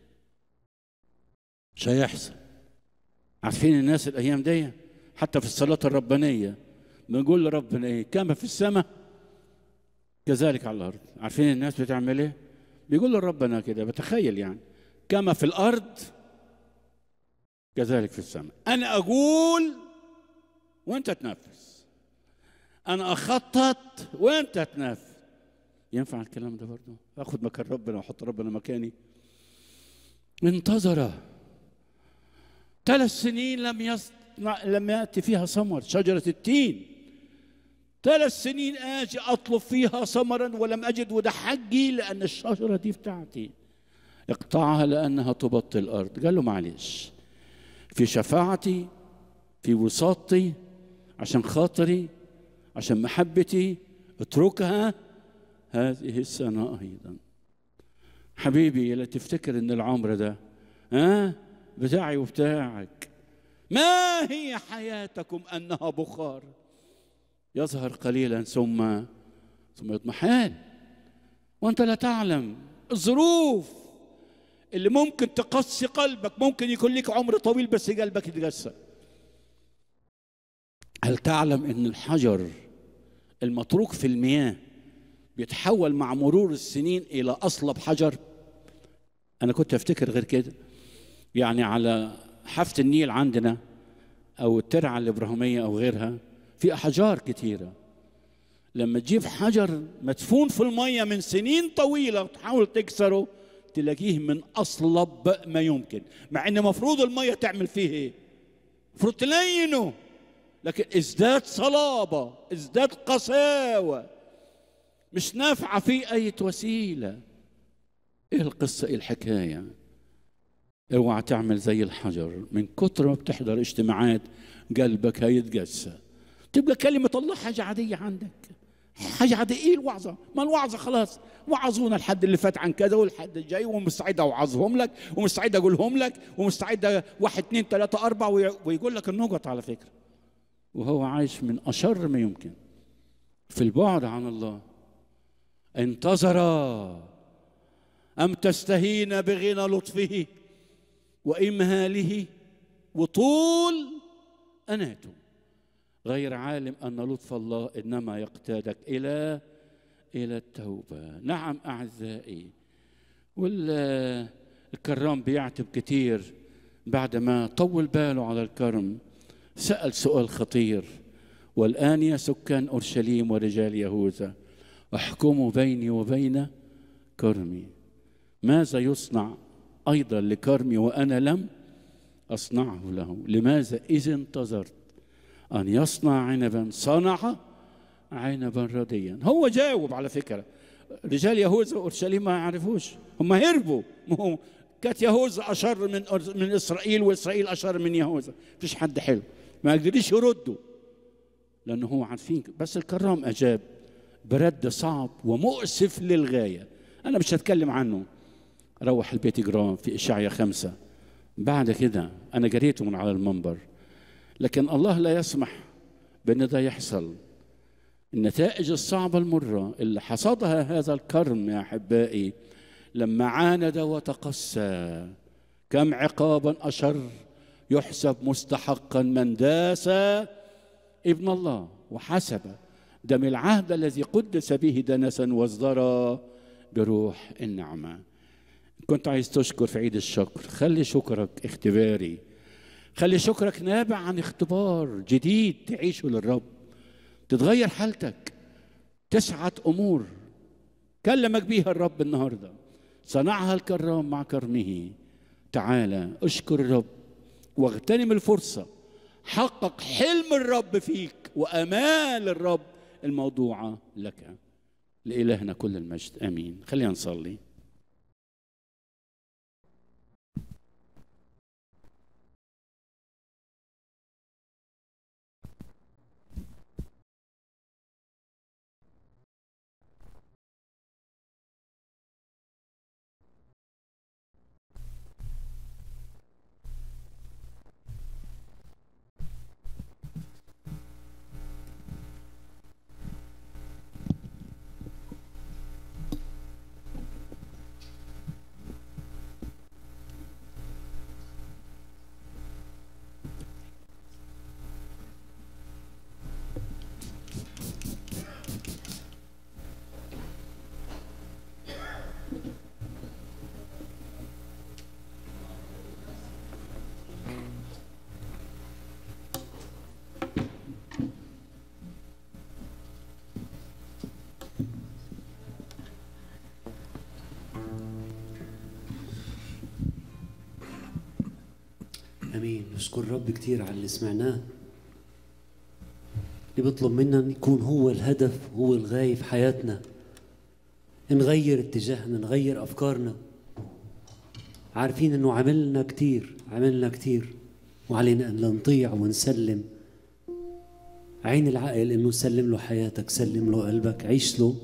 مش هيحصل عارفين الناس الأيام دي حتى في الصلاة الربانية بنقول لربنا إيه كما في السماء كذلك على الأرض عارفين الناس بتعمل إيه بيقول لربنا كده بتخيل يعني كما في الأرض كذلك في السماء أنا أقول وأنت تنفذ أنا أخطط وأنت تنفذ ينفع الكلام ده برضه اخد مكان ربنا واحط ربنا مكاني انتظر ثلاث سنين لم يصنع لم ياتي فيها ثمر شجره التين ثلاث سنين اجي اطلب فيها ثمرا ولم اجد وده حقي لان الشجره دي بتاعتي اقطعها لانها تبطل الارض قال له معلش في شفاعتي في وساطتي عشان خاطري عشان محبتي اتركها هذه السنة أيضا حبيبي لا تفتكر ان العمر ده ها بتاعي وبتاعك ما هي حياتكم انها بخار يظهر قليلا ثم ثم يضمحل وانت لا تعلم الظروف اللي ممكن تقسي قلبك ممكن يكون لك عمر طويل بس قلبك يتقسى هل تعلم ان الحجر المتروك في المياه بيتحول مع مرور السنين الى اصلب حجر انا كنت افتكر غير كده يعني على حافه النيل عندنا او الترعه الابراهيميه او غيرها في احجار كتيره لما تجيب حجر مدفون في الميه من سنين طويله وتحاول تكسره تلاقيه من اصلب ما يمكن مع ان مفروض الميه تعمل فيه ايه المفروض تلينه لكن ازداد صلابه ازداد قساوه مش نافعه فيه اي وسيله ايه القصه ايه الحكايه اوعى تعمل زي الحجر من كتر ما بتحضر اجتماعات قلبك هيتقسى تبقى كلمة الله حاجة عادية عندك حاجة عادية ايه الوعظة؟ ما الوعظة خلاص وعظونا الحد اللي فات عن كذا والحد الجاي ومستعد اوعظهم لك ومستعد اقولهم لك ومستعد واحد اثنين ثلاثة أربعة ويقول لك النقط على فكرة وهو عايش من أشر ما يمكن في البعد عن الله انتظر أم تستهين بغنى لطفه وإمهاله وطول أناته غير عالم أن لطف الله إنما يقتادك إلى إلى التوبة نعم أعزائي والكرام بيعتب كتير بعد ما طول باله على الكرم سأل سؤال خطير والآن يا سكان أورشليم ورجال يهوذا احكموا بيني وبين كرمي ماذا يصنع أيضا لكرمي وأنا لم أصنعه له لماذا إذا انتظرت أن يصنع عنبا صنع عنبا رديا هو جاوب على فكرة رجال يهوذا وأورشليم ما يعرفوش هم هربوا كانت يهوذا أشر من من إسرائيل وإسرائيل أشر من يهوذا مفيش حد حلو ما قدريش يردوا لأنه هو عارفين بس الكرام أجاب برد صعب ومؤسف للغاية أنا مش هتكلم عنه روح البيت اقراه في إشعيا خمسة بعد كده أنا قريته من على المنبر لكن الله لا يسمح بأن ده يحصل النتائج الصعبة المرة اللي حصدها هذا الكرم يا أحبائي لما عاند وتقسى كم عقابا أشر يحسب مستحقا من داس ابن الله وحسب دم العهد الذي قدس به دنسا واصدر بروح النعمة كنت عايز تشكر في عيد الشكر خلي شكرك اختباري خلي شكرك نابع عن اختبار جديد تعيشه للرب تتغير حالتك تسعة أمور كلمك بيها الرب النهارده صنعها الكرام مع كرمه تعالى اشكر الرب واغتنم الفرصه حقق حلم الرب فيك وامال الرب الموضوعه لك لالهنا كل المجد امين خلينا نصلي امين نشكر الرب كتير على اللي سمعناه اللي بيطلب منا ان يكون هو الهدف هو الغاية في حياتنا نغير اتجاهنا نغير افكارنا عارفين انه عملنا كتير عملنا كتير وعلينا ان لا نطيع ونسلم عين العقل انه سلم له حياتك سلم له قلبك عيش له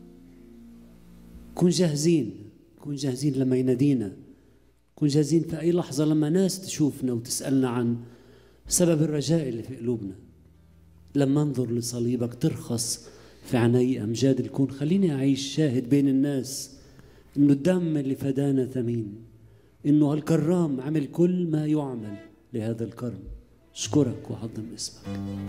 كون جاهزين كون جاهزين لما ينادينا كون جاهزين في أي لحظة لما ناس تشوفنا وتسألنا عن سبب الرجاء اللي في قلوبنا لما انظر لصليبك ترخص في عيني أمجاد الكون خليني أعيش شاهد بين الناس إنه الدم اللي فدانا ثمين إنه هالكرام عمل كل ما يعمل لهذا الكرم أشكرك وأعظم اسمك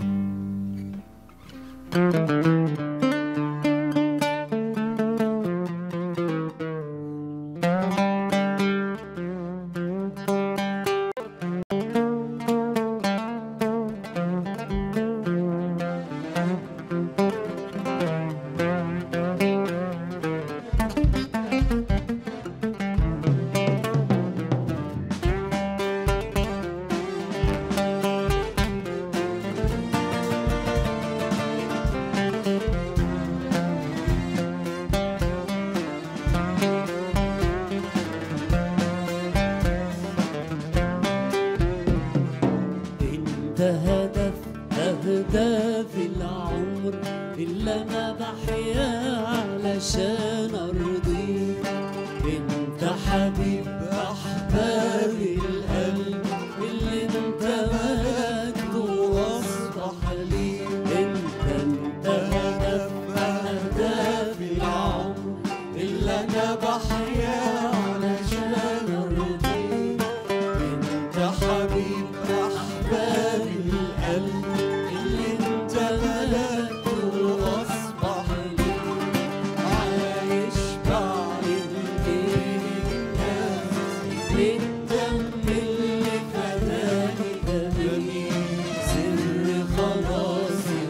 انت هدف اهداف العمر اللي انا بحيا علشان ارضيك انت حبيب احباب القلب اللي انت ملكته واصبح لي انت انت هدف اهداف العمر اللي انا بحيا علشان ارضيك انت حبيب احباب القلب اللي انت ملكته واصبح لي عايش بعد ايد الناس بالدم اللي فداني دمي سر خلاصي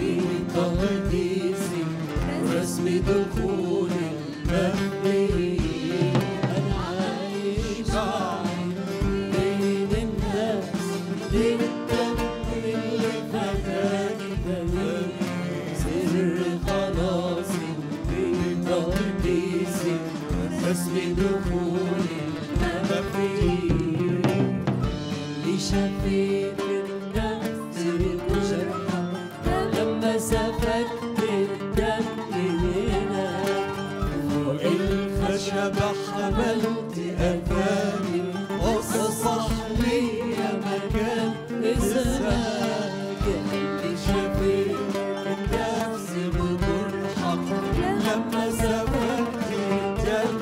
بتقديسي ورسم دخول المهدي انا عايش بعد بين الناس بالدم اللي فداني دمي سر خلاصي بتقديسي رسم دخول المهدي اللي شفيت النفس بجرحك لما سفكت الدم هنا فوق الخشب حملت أثامي وصصح لي مكان اسمك اللي شفيت النفس بجرحك لما سفكت الدم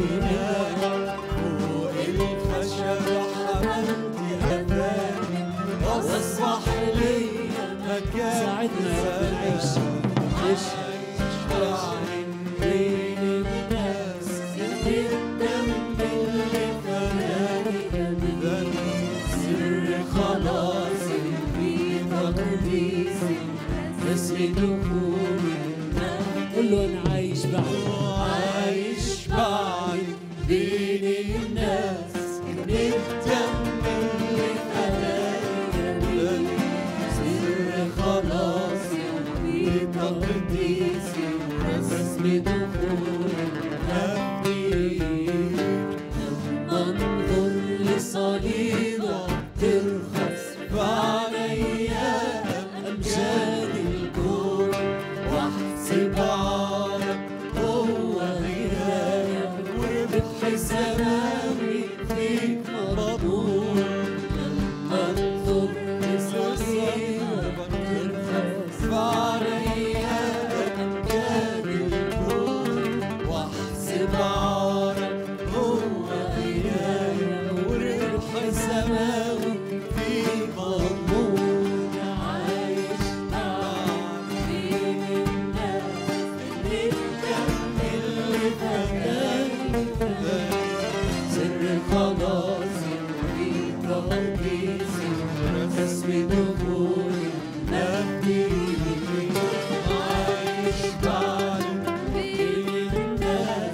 هنا فوق الخشب حملت أثامي واصبح لي مكان ساعدنا يا رب نعيش شبعان بين الناس الدم اللي فداني دمي سر خلاصي في تقديسي اسم دخولي قول له انا عايش بعد عايش بعد بين الناس الدم اللي فداني دمي سر خلاصي في تقديسي اسم دخولي انظر لصليبك ترخص فعليا امجاد الكون واحسب عارك هو غنايا وربح زماني فيك مضمون لما انظر لصليبك ترخص فعليا امجاد الكون واحسب عارك هو غنايا وربح سماوي في مضمون عايش معاك بين الناس اللي اللي فداني سر خلاصي في تقديسي اسم دخولي نبني عايش بعد بين الناس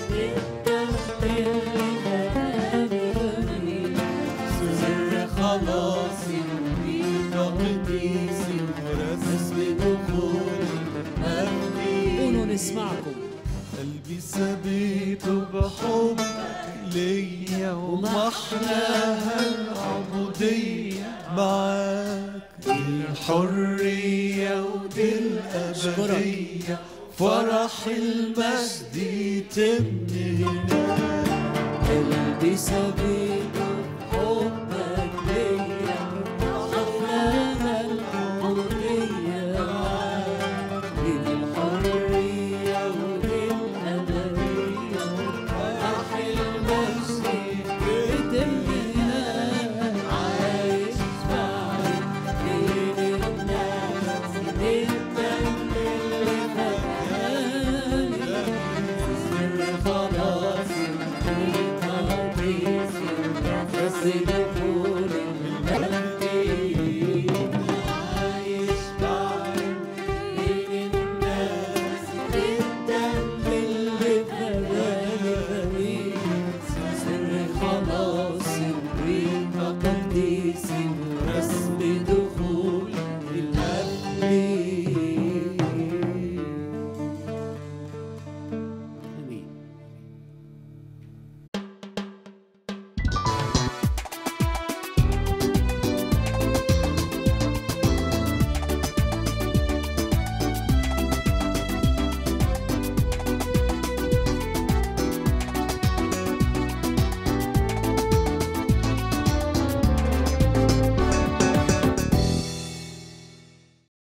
سر خلاصي في تقديسي اسم دخولي نبني قولوا نسمعكم قلبي سبيته بحبك ليا ومحلاها العبودية معاك دي الحرية ودي الأبدية فرح المجد يتم هناك قلبي سبيته حبك ليا أحلاها العمرية معاك دي الحرية ودي الأبدية فرح المجد يتم هناك عايش معاك بين الناس الدم اللي فداني سر خلاصي في تقديسي بس دخول المجد عايش بعد بين الناس الدم اللي فداني سر خلاصي في تقديسي رسم